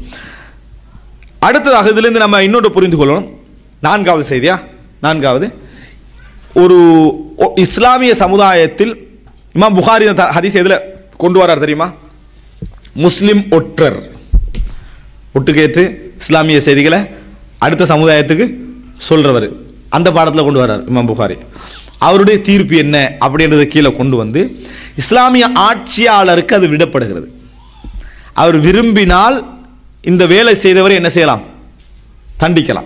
அடுத்ததாக இதிலிருந்து நம்ம இன்னொன்று புரிந்து கொள்ளணும் நான்காவது செய்தியா நான்காவது ஒரு ஒ- இஸ்லாமிய சமுதாயத்தில் இமாம் புகாரி இந்த த- ஹதீஸ் எதில் கொண்டு வரார் தெரியுமா முஸ்லிம் ஒற்றர் ஒட்டுக்கேற்று இஸ்லாமிய செய்திகளை அடுத்த சமுதாயத்துக்கு சொல்றவர் அந்த பாடத்தில் கொண்டு வர்றார் இமாம் புகாரி அவருடைய தீர்ப்பு என்ன அப்படின்றத கீழே கொண்டு வந்து இஸ்லாமிய ஆட்சியாளருக்கு அது விடப்படுகிறது அவர் விரும்பினால் இந்த வேலை செய்தவரை என்ன செய்யலாம் தண்டிக்கலாம்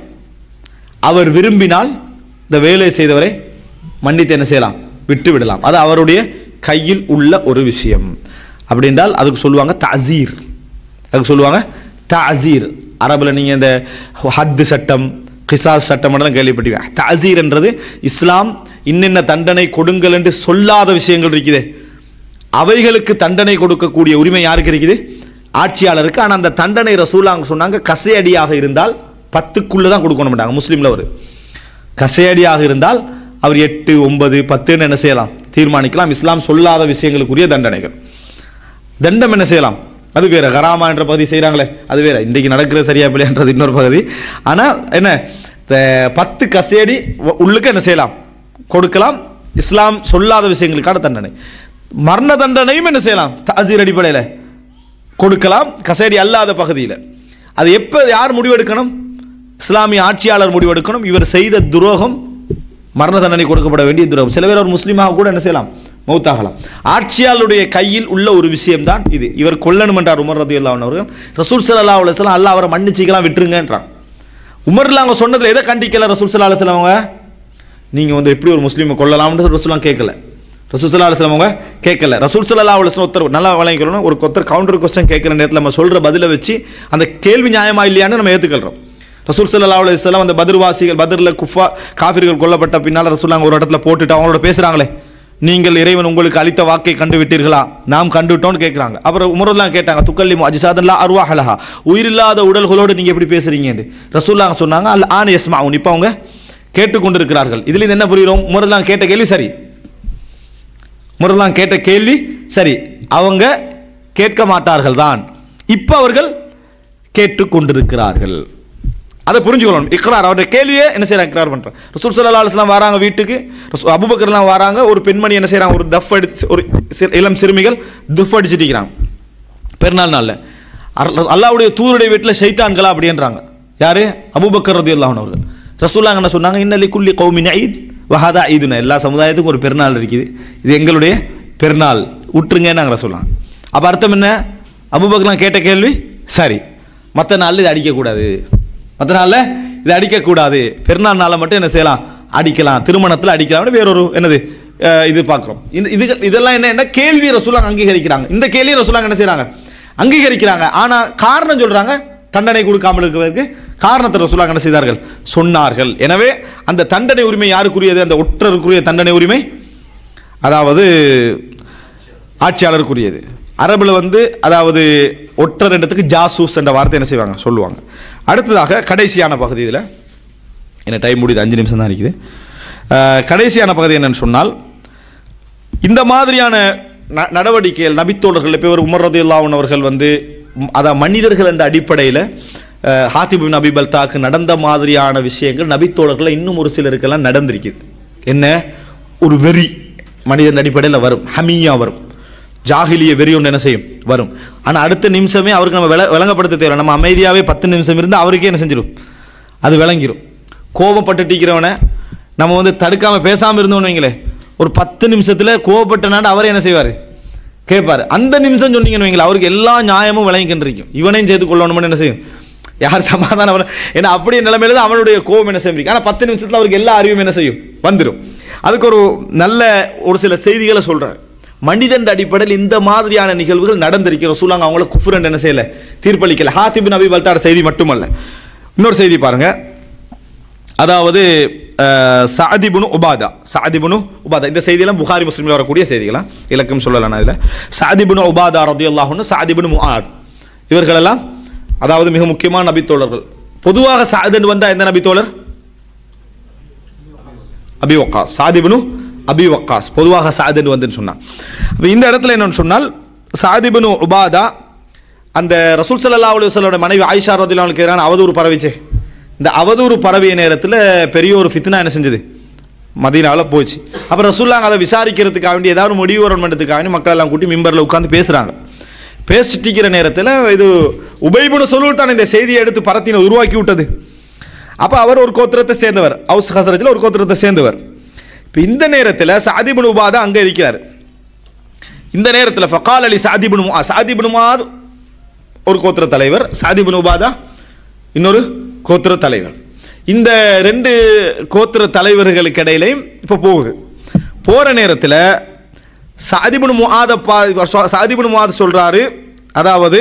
அவர் விரும்பினால் இந்த வேலை செய்தவரை மன்னித்து என்ன செய்யலாம் விட்டு விடலாம் அது அவருடைய கையில் உள்ள ஒரு விஷயம் அப்படின்றால் அதுக்கு சொல்லுவாங்க தசீர் அதுக்கு சொல்லுவாங்க தசீர் அரபில் நீங்கள் இந்த ஹத்து சட்டம் கிசாஸ் சட்டம் எல்லாம் கேள்விப்பட்டீங்க தசீர் என்றது இஸ்லாம் இன்னென்ன தண்டனை கொடுங்கள் என்று சொல்லாத விஷயங்கள் இருக்குதே அவைகளுக்கு தண்டனை கொடுக்கக்கூடிய உரிமை யாருக்கு இருக்குது ஆட்சியாளருக்கு ஆனால் அந்த தண்டனை ரசூலாங்க சொன்னாங்க கசையடியாக இருந்தால் பத்துக்குள்ள தான் கொடுக்கணும் மாட்டாங்க முஸ்லீமில் ஒரு கசையடியாக இருந்தால் அவர் எட்டு ஒன்பது பத்துன்னு என்ன செய்யலாம் தீர்மானிக்கலாம் இஸ்லாம் சொல்லாத விஷயங்களுக்குரிய தண்டனைகள் தண்டம் என்ன செய்யலாம் அது வேற கராமா என்ற பகுதி செய்கிறாங்களே அது வேற இன்றைக்கு நடக்கிறது சரியா பிள்ளைன்றது இன்னொரு பகுதி ஆனால் என்ன த- பத்து கசேடி உ- உள்ளுக்கு என்ன செய்யலாம் கொடுக்கலாம் இஸ்லாம் சொல்லாத விஷயங்களுக்கான தண்டனை மரண தண்டனையும் என்ன செய்யலாம் தாசீர் அடிப்படையில் கொடுக்கலாம் கசேடி அல்லாத பகுதியில் அது எப்போ யார் முடிவெடுக்கணும் இஸ்லாமிய ஆட்சியாளர் முடிவெடுக்கணும் இவர் செய்த துரோகம் மரண தண்டனை கொடுக்கப்பட வேண்டிய துரோகம் சில பேர் ஒரு முஸ்லீமாக கூட என்ன செய்யலாம் மௌத்தாகலாம் ஆட்சியாளருடைய கையில் உள்ள ஒரு விஷயம்தான் இது இவர் கொல்லணும் என்றார் உமர் ரதி அவர்கள் ரசூல் சல்லா அலுவலாம் அல்லாஹ் அவரை மன்னிச்சிக்கலாம் விட்டுருங்கன்றான் உமர்ல அவங்க சொன்னதுல எதை கண்டிக்கல ரசூல் சல்லா அலுவலாம் அவங்க நீங்க வந்து எப்படி ஒரு முஸ்லீமை கொல்லலாம்னு ரசூலாம் கேட்கல ரசூல் சல்லா அலுவலாம் அவங்க கேட்கல ரசூல் சல்லா அலுவலாம் ஒருத்தர் நல்லா வழங்கிக்கணும் ஒரு ஒருத்தர் கவுண்டர் கொஸ்டின் கேட்கிற நேரத்தில் நம்ம சொல்ற பதிலை வச்சு அந்த கேள்வி நியாயமா இல்லையான்னு நம்ம ஏத்துக்கொள்றோம் ரசூல் சல்லா அலுவலாம் அந்த பதிர்வாசிகள் பதிரில் குஃபா காஃபிர்கள் கொல்லப்பட்ட பின்னால் ரசூலாங்க ஒரு இடத்துல போட்டுட்டு அவங்களோட பேசுறாங்களே நீங்கள் இறைவன் உங்களுக்கு அளித்த வாக்கை கண்டு விட்டீர்களா நாம் கண்டுவிட்டோம்னு கேட்குறாங்க அப்புறம் உமரெல்லாம் கேட்டாங்க துக்கல்லி அஜிசாதல்லா அருவாஹலஹா உயிரில்லாத உடல்களோடு நீங்க எப்படி பேசுறீங்க என்று ரசூல்லாங்க சொன்னாங்க அல் ஆன் எஸ்மா இப்போ அவங்க கேட்டுக்கொண்டிருக்கிறார்கள் இதுல இருந்து என்ன புரிகிறோம் உமரெல்லாம் கேட்ட கேள்வி சரி முரலாம் கேட்ட கேள்வி சரி அவங்க கேட்க மாட்டார்கள் தான் இப்போ அவர்கள் கேட்டுக்கொண்டிருக்கிறார்கள் அதை புரிஞ்சுக்கணும் இக்ரார் அவருடைய கேள்வியே என்ன செய்யறாங்க இக்ரார் பண்றாங்க ரசூல் சல்லா அலுவலாம் வராங்க வீட்டுக்கு ரசூ- அபூபக்கர்லாம் வராங்க ஒரு பெண்மணி என்ன செய்றாங்க ஒரு தஃப் அடிச்சு ஒரு சி- இளம் சிறுமிகள் துஃப் அடிச்சுட்டு இருக்கிறாங்க பெருநாள் நாளில் அல்லாவுடைய தூருடைய வீட்டில் ஷைத்தான்களா அப்படின்றாங்க யாரு அபூபக்கர் ரதி அல்லாஹன் அவர்கள் ரசூல்லாங்க என்ன சொன்னாங்க இன்னலி குல்லி கௌமின் ஐத் வஹாதா ஈதுன எல்லா சமுதாயத்துக்கும் ஒரு பெருநாள் இருக்குது இது எங்களுடைய பெருநாள் விட்டுருங்க நாங்கள் ரசூல்லாம் அப்போ அர்த்தம் என்ன அபூபக்கர்லாம் கேட்ட கேள்வி சரி மற்ற நாளில் இதை அடிக்கக்கூடாது மற்ற நாளில் இதை அடிக்கக்கூடாது பெருநாள் நாளில் மட்டும் என்ன செய்யலாம் அடிக்கலாம் திருமணத்தில் அடிக்கலாம் வேறொரு என்னது அஹ், இது பார்க்குறோம் இந்த இது இதெல்லாம் என்ன என்ன கேள்வி ரசூலாங்க அங்கீகரிக்கிறாங்க இந்த கேள்வி ரசூலாங்க என்ன செய்றாங்க அங்கீகரிக்கிறாங்க ஆனா காரணம் சொல்றாங்க தண்டனை கொடுக்காமல் இருக்கிறதுக்கு காரணத்தை ரசூலாங்க என்ன செய்தார்கள் சொன்னார்கள் எனவே அந்த தண்டனை உரிமை யாருக்குரியது அந்த ஒற்றருக்குரிய தண்டனை உரிமை அதாவது ஆட்சியாளருக்குரியது அரபுல வந்து அதாவது ஒற்றர் என்றதுக்கு ஜாசூஸ் என்ற வார்த்தை என்ன செய்வாங்க சொல்லுவாங்க அடுத்ததாக கடைசியான பகுதி இதில் என்ன டைம் முடியுது அஞ்சு நிமிஷம் தான் இருக்குது அஹ், கடைசியான பகுதி என்னன்னு சொன்னால் இந்த மாதிரியான ந- நடவடிக்கைகள் நபித்தோழர்கள் இப்போ ஒரு உமர் ரதியுல்லாஹன் அவர்கள் வந்து ம், அதான் மனிதர்கள் என்ற அடிப்படையில் ஹாத்திப் பின் அபி பல்தாக்கு நடந்த மாதிரியான விஷயங்கள் நபித்தோழர்கள் இன்னும் ஒரு சிலருக்கெல்லாம் நடந்திருக்குது என்ன ஒரு வெறி மனிதன் அடிப்படையில் வரும் ஹமியா வரும் ஜாகிலிய வெறி ஒன்று என்ன செய்யும் வரும் ஆனால் அடுத்த நிமிஷமே அவருக்கு நம்ம விள விளங்கப்படுத்த தேவை நம்ம அமைதியாகவே பத்து நிமிஷம் இருந்து அவருக்கே என்ன செஞ்சிடும் அது விளங்கிரும் கோபப்பட்டு டீக்கிறவனை நம்ம வந்து தடுக்காம பேசாம இருந்தோம்னு வைங்களேன் ஒரு பத்து நிமிஷத்துல கோபப்பட்டனால அவரே என்ன செய்வாரு கேட்பாரு அந்த நிமிஷம் சொன்னீங்கன்னு வைங்களேன் அவருக்கு எல்லா நியாயமும் விளங்கிக்கின்றிருக்கும் இவனையும் சேர்த்து கொள்ளணும்னு என்ன செய்யும் யார் சமாதானம் பண்ண- ஏன்னா அப்படியே நிலைமையில தான் அவனுடைய கோபம் என்ன செய்யும் ஆனால் பத்து நிமிஷத்துல அவருக்கு எல்லா அறிவும் என்ன செய்யும் வந்துடும் அதுக்கு ஒரு நல்ல ஒரு சில செய்திகளை சொல்றாரு மனிதன் அடிப்படையில் இந்த மாதிரியான நிகழ்வுகள் நடந்திருக்கிறோம் சொல்லாங்க அவங்கள குஃபுரன் என்ன செய்யல தீர்ப்பளிக்கல ஹாத்திபின் அபி பல்தாட செய்தி மட்டுமல்ல இன்னொரு செய்தி பாருங்க அதாவது அஹ், சாதிபுனு உபாதா சாதிபுனு உபாதா இந்த செய்தியெல்லாம் புகாரி முஸ்லீமில் வரக்கூடிய செய்திகளா இலக்கம் சொல்லலாம் நான் இதில் சாதிபுனு உபாதா ரதியுல்லாஹுன்னு சாதிபுனு முஆத் இவர்களெல்லாம் அதாவது மிக முக்கியமான நபித்தோழர்கள் பொதுவாக சாதன் வந்தா எந்த நபித்தோழர் அபி வக்காஸ் சாதிபுனு அபி வக்காஸ் பொதுவாக சாதின் வந்துன்னு சொன்னான் அப்ப இந்த இடத்துல என்னன்னு சொன்னால் சாதிபுனு உபாதா அந்த ரசூல் ஸல்லல்லாஹு அலைஹி வஸல்லமோட மனைவி ஆயிஷா ரதியல்லாஹு எதிரான அவதூறு பரவிச்சே இந்த அவதூறு பரவிய நேரத்தில் பெரிய ஒரு ஃபித்னா என்ன செஞ்சது மதீனாவில் போச்சு அப்போ ரசூல்லாங்க அதை விசாரிக்கிறதுக்காக வேண்டி ஏதாவது முடிவு வரணுன்றதுக்காக வேண்டி மக்கள் எல்லாம் கூட்டி மிம்பரில் உட்காந்து பேசுகிறாங்க பேசிட்டிருக்கிற நேரத்தில் இது உபைபுன சொல்லுள் தான் இந்த செய்தியை எடுத்து பரத்தின உருவாக்கி விட்டது அப்போ அவர் ஒரு கோத்திரத்தை சேர்ந்தவர் ஹவுஸ் ஹசரத்தில் ஒரு கோத்திரத்தை சேர்ந்தவர் இப்போ இந்த நேரத்தில் சாதிபுன் உபாதா அங்கே இருக்கிறார் இந்த நேரத்தில் ஃபகால் அலி சாதிபுன் முஆ சாதிபுன் முஆத் ஒரு கோத்திர தலைவர் சாதிபுன் உபாதா இன்னொரு கோத்திர தலைவர் இந்த ரெண்டு கோத்திர தலைவர்களுக்கு இடையிலையும் இப்போ போகுது போகிற நேரத்தில் சாதிபுன் முஆத பா சாதிபுன் முஆத் சொல்றாரு அதாவது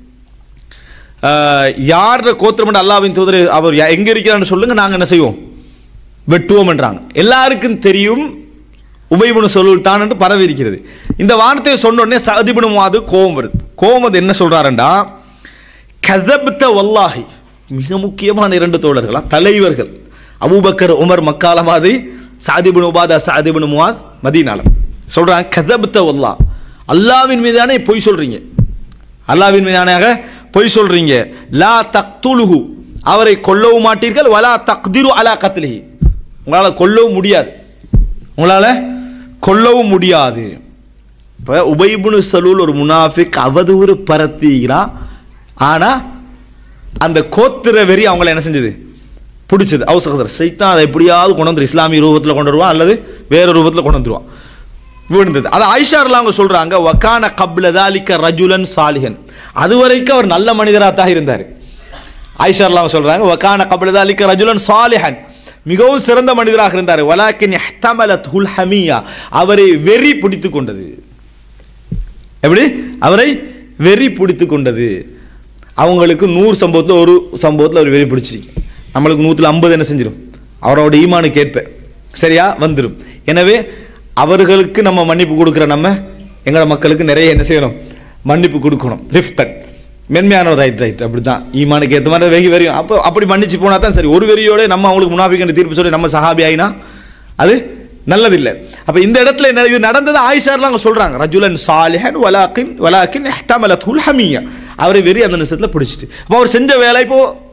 ஆஹ், யார் கோத்திரம் அல்லாவின் தூதர் அவர் யா- எங்க இருக்கிறான்னு சொல்லுங்க நாங்க என்ன செய்வோம் வெட்டுவோம்ன்றாங்க எல்லாருக்கும் தெரியும் உபயபுனு சொல்லிட்டான் என்று பரவி இருக்கிறது இந்த வார்த்தையை சொன்ன உடனே சதிபுனு மாது கோபம் வருது கோபம் வந்து என்ன சொல்றாருண்டா கதப்த வல்லாஹி மிக முக்கியமான இரண்டு தோழர்களா தலைவர்கள் அபூபக்கர் உமர் மக்கால மாதிரி சாதிபுன் உபாதா சாதிபுன் முவாத் மதீனாலம் சொல்றாங்க கதப்த வல்லா அல்லாவின் மீதானே பொய் சொல்றீங்க அல்லாவின் மீதானாக பொய் சொல்றீங்க லா தக்துலுஹு அவரை கொல்லவும் மாட்டீர்கள் வலா தக்திரு அலா கத்லிஹி உங்களால கொல்லவும் முடியாது உங்களால கொல்லவும் முடியாது இப்போ உபைபுனு சலூல் ஒரு முனாஃபிக் அவதூறு பரத்திக்கிறான் ஆனா அந்த கோத்திர வெறி அவங்கள என்ன செஞ்சது பிடிச்சது அவசர சைத்தான் அதை எப்படியாவது கொண்டு வந்துரு இஸ்லாமிய ரூபத்தில் கொண்டு வருவான் அல்லது வேற ரூபத்தில் கொண்டு வந்துருவான் விழுந்தது அது ஆயிஷார்ல அவங்க சொல்றாங்க வக்கான கப்ல தாலிக்க ரஜுலன் சாலிஹன் அது வரைக்கும் அவர் நல்ல மனிதராக தான் இருந்தார் ஆயிஷார்ல அவங்க சொல்றாங்க வக்கான கப்ல தாலிக்க ரஜுலன் சாலிஹன் மிகவும் சிறந்த மனிதராக இருந்தார் வலாக்கின் இஹ்தமலத் ஹுல் ஹமியா அவரை வெறி பிடித்து கொண்டது எப்படி அவரை வெறி பிடித்து கொண்டது அவங்களுக்கு நூறு சம்பவத்தில் ஒரு சம்பவத்தில் அவர் வெறி பிடிச்சிருக்கு நம்மளுக்கு நூற்றில் ஐம்பது என்ன செஞ்சிடும் அவரோட ஈமானு கேட்ப சரியா வந்துடும் எனவே அவர்களுக்கு நம்ம மன்னிப்பு கொடுக்குற நம்ம எங்களோட மக்களுக்கு நிறைய என்ன செய்யணும் மன்னிப்பு கொடுக்கணும் ரிஃப்டன் மென்மையான ரைட் ரைட் அப்படி தான் ஈமானுக்கு ஏற்ற மாதிரி வெகி வெறியும் அப்போ அப்படி மன்னிச்சு போனால் தான் சரி ஒரு வெறியோட நம்ம அவங்களுக்கு முனாஃபிக்கு தீர்ப்பு சொல்லி நம்ம சஹாபி ஆயினா அது நல்லதில்லை அப்ப இந்த இடத்துல என்ன இது நடந்தது ஆயிஷார்லாம் அவங்க சொல்றாங்க ரஜுலன் சாலிஹன் வலாக்கின் வலாக்கின் இஹ்தமலத்துல் ஹமியா அவரை வெறி அந்த நிமிஷத்துல பிடிச்சிட்டு அப்போ அவர் செஞ்ச வேலை இப்போ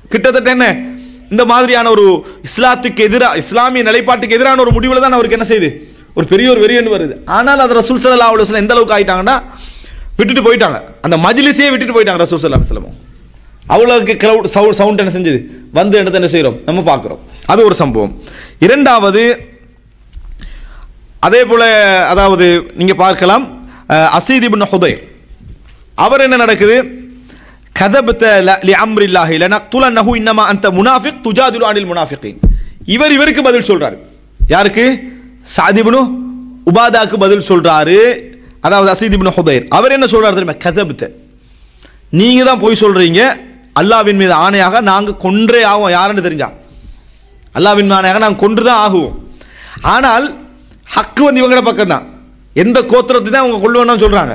கிட்டத்தட்ட என்ன இந்த மாதிரியான ஒரு இஸ்லாத்துக்கு எதிராக இஸ்லாமிய நிலைப்பாட்டுக்கு எதிரான ஒரு முடிவில் தான் அவருக்கு என்ன செய்யுது ஒரு பெரிய ஒரு வெறியன் வருது ஆனால் அது ரசூல் சல்லா அலுவலம் எந்த அளவுக்கு ஆயிட்டாங்கன்னா விட்டுட்டு போயிட்டாங்க அந்த மஜ்லிஸே விட்டுட்டு போயிட்டாங்க ரசூல் சல்லா அலுவலமும் அவ்வளோக்கு க்ரௌட் சவுண்ட் சவுண்ட் என்ன செஞ்சது வந்து எடுத்து என்ன செய்கிறோம் நம்ம பார்க்குறோம் அது ஒரு சம்பவம் இரண்டாவது அதே போல அதாவது நீங்க பார்க்கலாம் அஹ், அசீத் இப்னு ஹுதைர் அவர் என்ன நடக்குது கதபத்த லி அம்ரில்லாஹி லனக்துலன்னஹு இன்னமா அன்த முனாஃபிக் துஜாதிலு அனில் முனாஃபிகீன் இவர் இவருக்கு பதில் சொல்றாரு யாருக்கு சாத் இப்னு உபாதாக்கு பதில் சொல்றாரு அதாவது அசீத் இப்னு ஹுதைர் அவர் என்ன சொல்றாரு தெரியுமா கதபத்த நீங்க தான் போய் சொல்றீங்க அல்லாவின் மீது ஆணையாக நாங்க கொன்றே ஆவோம் யாருன்னு தெரிஞ்சா அல்லாவின் ஆணையாக நாங்கள் கொன்று தான் ஆகுவோம் ஆனால் ஹக்கு வந்து இவங்கள பக்கம் தான் எந்த கோத்திரத்தை தான் அவங்க கொள்ளுவோம்னு சொல்றாங்க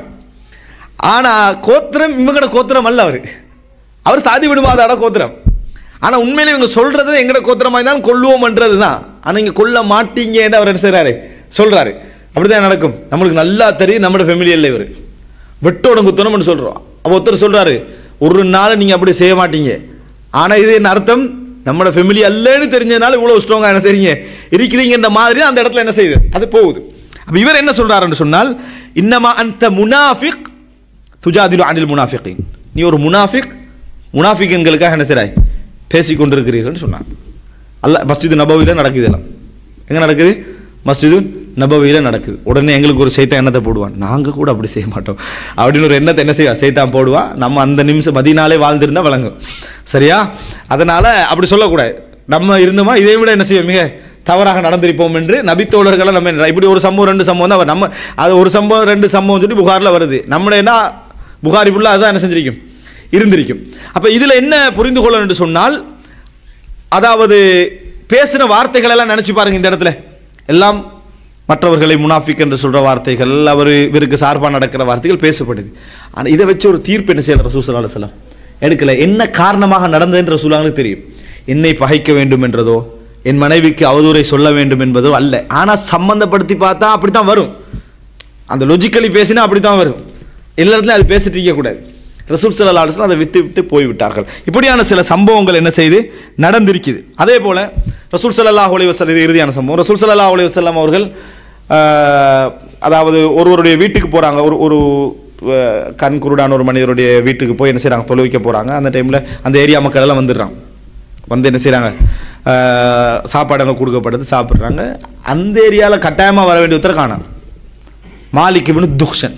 ஆனா கோத்திரம் இவங்கட கோத்திரம் அல்ல அவர் அவர் சாதி விடுவாதாட கோத்திரம் ஆனா உண்மையில இவங்க சொல்றது எங்கட கோத்திரமாக தான் கொள்ளுவோம்ன்றது தான் ஆனா இங்க கொல்ல மாட்டீங்கன்னு அவர் என்ன செய்றாரு சொல்றாரு அப்படிதான் நடக்கும் நம்மளுக்கு நல்லா தெரியும் நம்மளோட ஃபெமிலி இல்லை இவர் வெட்டோட குத்தணும்னு சொல்றோம் அப்போ ஒருத்தர் சொல்றாரு ஒரு நாள் நீங்க அப்படி செய்ய மாட்டீங்க ஆனா இது என்ன அர்த்தம் நம்மளோட ஃபெமிலி அல்லன்னு தெரிஞ்சதுனால இவ்வளவு ஸ்ட்ராங்கா என்ன செய்றீங்க இருக்கிறீங்கன்ற மாதிரி தான் அந்த இடத்துல என்ன செய்யுது அது போகுது அப்ப இவர் என்ன சொல்றாருன்னு சொன்னால் இன்னமா அந்த முனாஃபிக் துஜாதிலு அனில் முனாஃபிகின் நீ ஒரு முனாஃபிக் முனாஃபிகன்களுக்காக என்ன செய்றாய் பேசிக் கொண்டிருக்கிறீர்கள்னு சொன்னான் அல்ல மஸ்ஜிது நபவியில் நடக்குது எல்லாம் எங்க நடக்குது மஸ்ஜிது நபவியில் நடக்குது உடனே எங்களுக்கு ஒரு சைத்தான் எண்ணத்தை போடுவான் நாங்கள் கூட அப்படி செய்ய மாட்டோம் அப்படின்னு ஒரு எண்ணத்தை என்ன செய்வா சைத்தான் போடுவா நம்ம அந்த நிமிஷம் மதினாலே வாழ்ந்திருந்தா வழங்கும் சரியா அதனால அப்படி சொல்லக்கூடாது நம்ம இருந்தோமா இதை விட என்ன செய்வோம் மிக தவறாக நடந்திருப்போம் என்று நபித்தோழர்களை நம்ம என்ன- இப்படி ஒரு சம்பவம் ரெண்டு சம்பவம் தான் நம்ம அது ஒரு சம்பவம் ரெண்டு சம்பவம் சொல்லி புகாரில் வருது நம்மள என்ன புகாரி ஃபுல்லாக அதுதான் என்ன செஞ்சிருக்கும் இருந்திருக்கும் அப்போ இதில் என்ன புரிந்து கொள்ளணும் என்று சொன்னால் அதாவது பேசின வார்த்தைகள் எல்லாம் நினைச்சு பாருங்க இந்த இடத்துல எல்லாம் மற்றவர்களை முனாஃபிக் என்று சொல்ற வார்த்தைகள் அவர் இவருக்கு சார்பாக நடக்கிற வார்த்தைகள் பேசப்படுது ஆனா இதை வச்சு ஒரு தீர்ப்பு என்ன செய்யல ரசூல் ஸல்லல்லாஹு அலைஹி வஸல்லம் எடுக்கல என்ன காரணமாக நடந்ததுன்ற ரசூலாங்களுக்கு தெரியும் என்னை பகைக்க வேண்டும் என்றதோ என் மனைவிக்கு அவதூறை சொல்ல வேண்டும் என்பதோ அல்ல ஆனா சம்பந்தப்படுத்தி பார்த்தா அப்படித்தான் வரும் அந்த லொஜிக்கலி பேசினா அப்படித்தான் வரும் எல்லா இடத்துலையும் அது பேசிட்டு இருக்கக்கூடாது ரசூல் சல்லா அலுவலம் அதை விட்டு விட்டு போய்விட்டார்கள் இப்படியான சில சம்பவங்கள் என்ன செய்து நடந்திருக்குது அதே போல ரசூல் சல்லல்லாஹு அலைஹி வஸல்லம் இது இறுதியான சம்பவம் ரசூல் சல்லல்லாஹு அலைஹி வஸல்லம் அவர்கள் ஆஹ், அதாவது ஒருவருடைய வீட்டுக்கு போறாங்க ஒரு ஒரு ஆஹ், கண் குருடான ஒரு மனிதருடைய வீட்டுக்கு போய் என்ன செய்றாங்க தொலை வைக்க போறாங்க அந்த டைம்ல அந்த ஏரியா மக்கள் எல்லாம் வந்துடுறாங்க வந்து என்ன செய்றாங்க ஆஹ், சாப்பாடு அங்கே கொடுக்கப்படுது சாப்பிட்றாங்க அந்த ஏரியாவில் கட்டாயமாக வர வேண்டிய ஒருத்தரை காணாம் மாலிக் இப்னு துக்ஷன்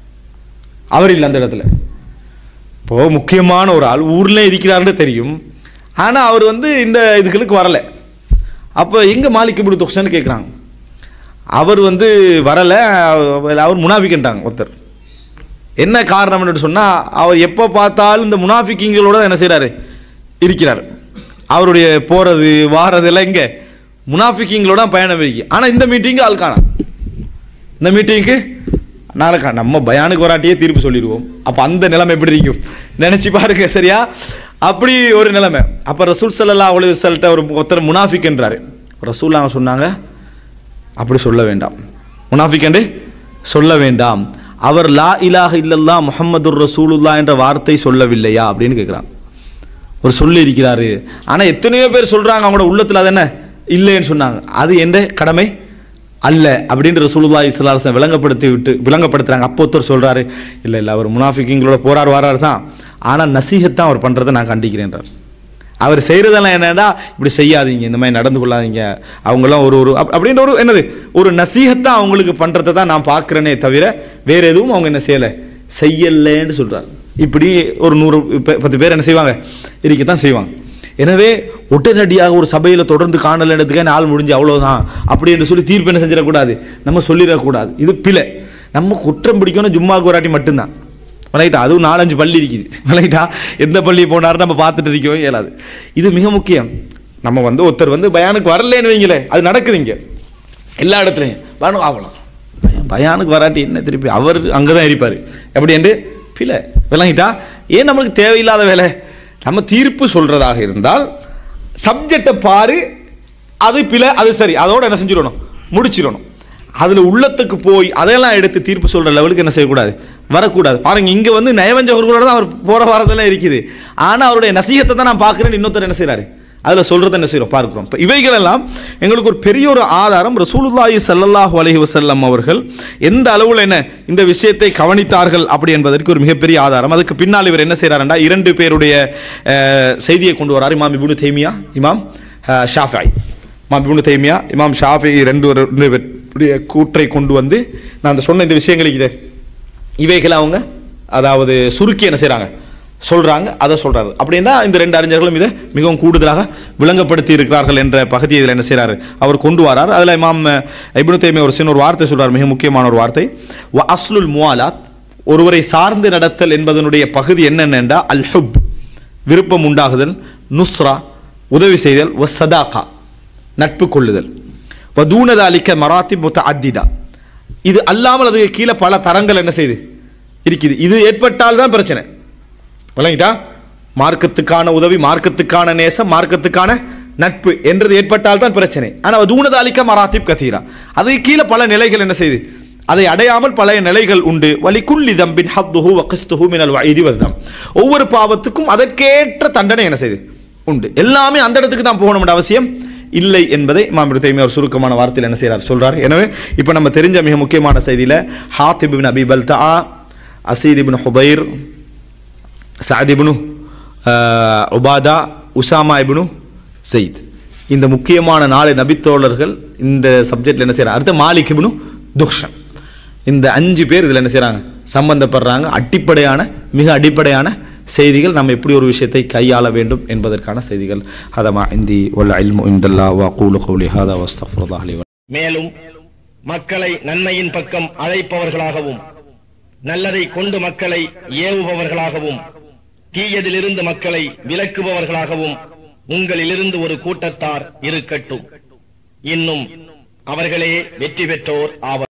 அவர் இல்லை அந்த இடத்துல இப்போ முக்கியமான ஒரு ஆள் ஊர்ல இருக்கிறாருன்னு தெரியும் ஆனா அவர் வந்து இந்த இதுகளுக்கு வரல அப்போ எங்க மாலிக் இப்னு துக்ஷன் கேட்குறாங்க அவர் வந்து வரல அவர் அவர் முனாஃபிக்ன்றாங்க ஒருத்தர் என்ன காரணம்னு சொன்னா அவர் எப்போ பார்த்தாலும் இந்த முனாஃபிக்கிங்களோட என்ன செய்றாரு இருக்கிறார் அவருடைய போறது வாரது எல்லாம் இங்க முனாஃபிக்கிங்களோட பயணம் இருக்கு ஆனா இந்த மீட்டிங்கு ஆள் காணாம் இந்த மீட்டிங்க்கு நாளைக்கா நம்ம பயானுக்கு வராட்டியே தீர்ப்பு சொல்லிடுவோம் அப்போ அந்த நிலைமை எப்படி இருக்கும் நினைச்சு பாருங்க சரியா அப்படி ஒரு நிலைமை அப்போ ரசூல் சல்லா அலி வசல்கிட்ட ஒரு ஒருத்தர் முனாஃபிக் என்றாரு ரசூல் அவங்க சொன்னாங்க அப்படி சொல்ல வேண்டாம் முனாஃபிக் என்று சொல்ல வேண்டாம் அவர் லா இலாஹ இல்லல்லா முஹம்மதுர் ரசூலுல்லா என்ற வார்த்தை சொல்லவில்லையா அப்படின்னு கேட்குறான் ஒரு சொல்லி இருக்கிறாரு ஆனா எத்தனையோ பேர் சொல்றாங்க அவங்களோட உள்ளத்துல அது என்ன இல்லைன்னு சொன்னாங்க அது என்ற கடமை அல்ல அப்படின்ற ரசூலுல்லாஹி ஸல்லல்லாஹு அலைஹி வஸல்லம் விளங்கப்படுத்தி விட்டு விளங்கப்படுத்துறாங்க அப்போ ஒருத்தர் சொல்றாரு இல்ல இல்ல அவர் முனாஃபிக்கிங்களோட போரார் வாரார் தான் ஆனா நசீகத்தான் அவர் பண்றதை நான் கண்டிக்கிறேன்றார் அவர் செய்யறதெல்லாம் என்னடா இப்படி செய்யாதீங்க இந்த மாதிரி நடந்து கொள்ளாதீங்க அவங்கெல்லாம் ஒரு ஒரு அப்- அப்படின்ற ஒரு என்னது ஒரு நசீகத்தை அவங்களுக்கு பண்றதை தான் நான் பார்க்கிறேனே தவிர வேற எதுவும் அவங்க என்ன செய்யலை செய்யலைன்னு சொல்றாரு இப்படி ஒரு நூறு பே- பத்து பேர் என்ன செய்வாங்க இருக்கத்தான் செய்வாங்க எனவே உடனடியாக ஒரு சபையில் தொடர்ந்து காணலன்றதுக்கே நாள் முடிஞ்சு அவ்வளவுதான் அப்படி என்று சொல்லி தீர்ப்பு என்ன செஞ்சிடக்கூடாது நம்ம சொல்லிடக்கூடாது இது பிழை நம்ம குற்றம் பிடிக்கணும் ஜும்மாக்கு வராட்டி மட்டும்தான் விளையிட்டா அதுவும் நாலஞ்சு பள்ளி இருக்குது விளையிட்டா எந்த பள்ளி போனாரு நம்ம பார்த்துட்டு இருக்கவே இயலாது இது மிக முக்கியம் நம்ம வந்து ஒருத்தர் வந்து பயானுக்கு வரலன்னு வைங்களே அது நடக்குது இங்க எல்லா இடத்துலையும் பயானு ஆகலாம் பயானுக்கு வராட்டி என்ன திருப்பி அவர் அங்கே தான் இருப்பார் எப்படி என்று பிழை விளங்கிட்டா ஏன் நம்மளுக்கு தேவையில்லாத வேலை நம்ம தீர்ப்பு சொல்றதாக இருந்தால் சப்ஜெக்டை பாரு அது பிழை அது சரி அதோட என்ன செஞ்சிடணும் முடிச்சிடணும் அதுல உள்ளத்துக்கு போய் அதையெல்லாம் எடுத்து தீர்ப்பு சொல்ற லெவலுக்கு என்ன செய்யக்கூடாது வரக்கூடாது பாருங்க இங்க வந்து நயவஞ்சகர்களோட தான் அவர் போற வாரதெல்லாம் இருக்குது ஆனா அவருடைய நசீகத்தை தான் நான் பார்க்கிறேன் இன்னொருத்தர் என்ன செய்றாரு அதுல சொல்றதை என்ன செய்யறோம் பார்க்கிறோம் இப்ப இவைகள் எல்லாம் எங்களுக்கு ஒரு பெரிய ஒரு ஆதாரம் ரசூலுல்லாஹி ஸல்லல்லாஹு அலைஹி வஸல்லம் அவர்கள் எந்த அளவுல என்ன இந்த விஷயத்தை கவனித்தார்கள் அப்படி என்பதற்கு ஒரு மிகப்பெரிய ஆதாரம் அதுக்கு பின்னால் இவர் என்ன செய்றாருண்டா இரண்டு பேருடைய அஹ், செய்தியை கொண்டு வரார் இமாம் இப்னு தைமியா இமாம் அஹ், ஷாஃபிஐ இமாம் இப்னு தைமியா இமாம் ஷாஃபி ரெண்டு ஒரு- ரெண்டு பேருடைய கூற்றை கொண்டு வந்து நான் அந்த சொன்ன இந்த விஷயங்களுக்கு இது இவைகளை அவங்க அதாவது சுருக்கி என்ன செய்றாங்க சொல்றாங்க அதை சொல்றாரு அப்படின்னா இந்த ரெண்டு அறிஞர்களும் இதை மிகவும் கூடுதலாக விளங்கப்படுத்தி இருக்கிறார்கள் என்ற பகுதியை இதில் என்ன செய்றாரு அவர் கொண்டு வரார் அதில் இமாம் இப்னு தைமியா ஒரு சின்ன ஒரு வார்த்தை சொல்றார் மிக முக்கியமான ஒரு வார்த்தை வ அஸ்லுல் முவாலாத் ஒருவரை சார்ந்து நடத்தல் என்பதனுடைய பகுதி என்னென்னண்டா அல் ஹுப் விருப்பம் உண்டாகுதல் நுஸ்ரா உதவி செய்தல் வ சதாகா நட்பு கொள்ளுதல் வதூனதாலிக்க மராத்தி முத்த அத்திதா இது அல்லாமல் அதுக்கு கீழே பல தரங்கள் என்ன செய்யுது இருக்குது இது ஏற்பட்டால் தான் பிரச்சனை விளங்கிட்டா மார்க்கத்துக்கான உதவி மார்க்கத்துக்கான நேசம் மார்க்கத்துக்கான நட்பு என்றது ஏற்பட்டால் தான் பிரச்சனை ஆனால் தூணதாலிக்க மராத்திப் கதீரா அதுக்கு கீழே பல நிலைகள் என்ன செய்யுது அதை அடையாமல் பல நிலைகள் உண்டு வலிக்குள்ளி தம்பின் ஹத்துஹு வகிஸ்துஹு மினல் வைதி வர்தம் ஒவ்வொரு பாவத்துக்கும் அதற்கேற்ற தண்டனை என்ன செய்யுது உண்டு எல்லாமே அந்த இடத்துக்கு தான் போகணும் அவசியம் இல்லை என்பதை இமாம் இப்னு தைமியா ஒரு சுருக்கமான வார்த்தையில் என்ன செய்றார் சொல்றார் எனவே இப்போ நம்ம தெரிஞ்ச மிக முக்கியமான செய்தியில Hatib ibn Abi Balta Usaid ibn Hudair Saad ibn ஆஹ், உபாதா உசாமா இப்னு சயீத் இந்த முக்கியமான நாலு நபித்தோழர்கள் இந்த சப்ஜெக்ட்ல என்ன செய்றாங்க அடுத்து மாலிக் இப்னு துக்ஷன் இந்த அஞ்சு பேர் இதில் என்ன செய்றாங்க சம்பந்தப்படுறாங்க அடிப்படையான மிக அடிப்படையான செய்திகள் நம்ம எப்படி ஒரு விஷயத்தை கையாள வேண்டும் என்பதற்கான செய்திகள் ஹதமா இந்தி வல்ல இல்மு இந்தல்லா வா கூலு கௌலி ஹாதா வஸ்தஃபுல்லாஹ் அலி மேலும் மக்களை நன்மையின் பக்கம் அழைப்பவர்களாகவும் நல்லதை கொண்டு மக்களை ஏவுபவர்களாகவும் தீயதிலிருந்து மக்களை விலக்குபவர்களாகவும் உங்களிலிருந்து ஒரு கூட்டத்தார் இருக்கட்டும் இன்னும் அவர்களே வெற்றி பெற்றோர் ஆவர்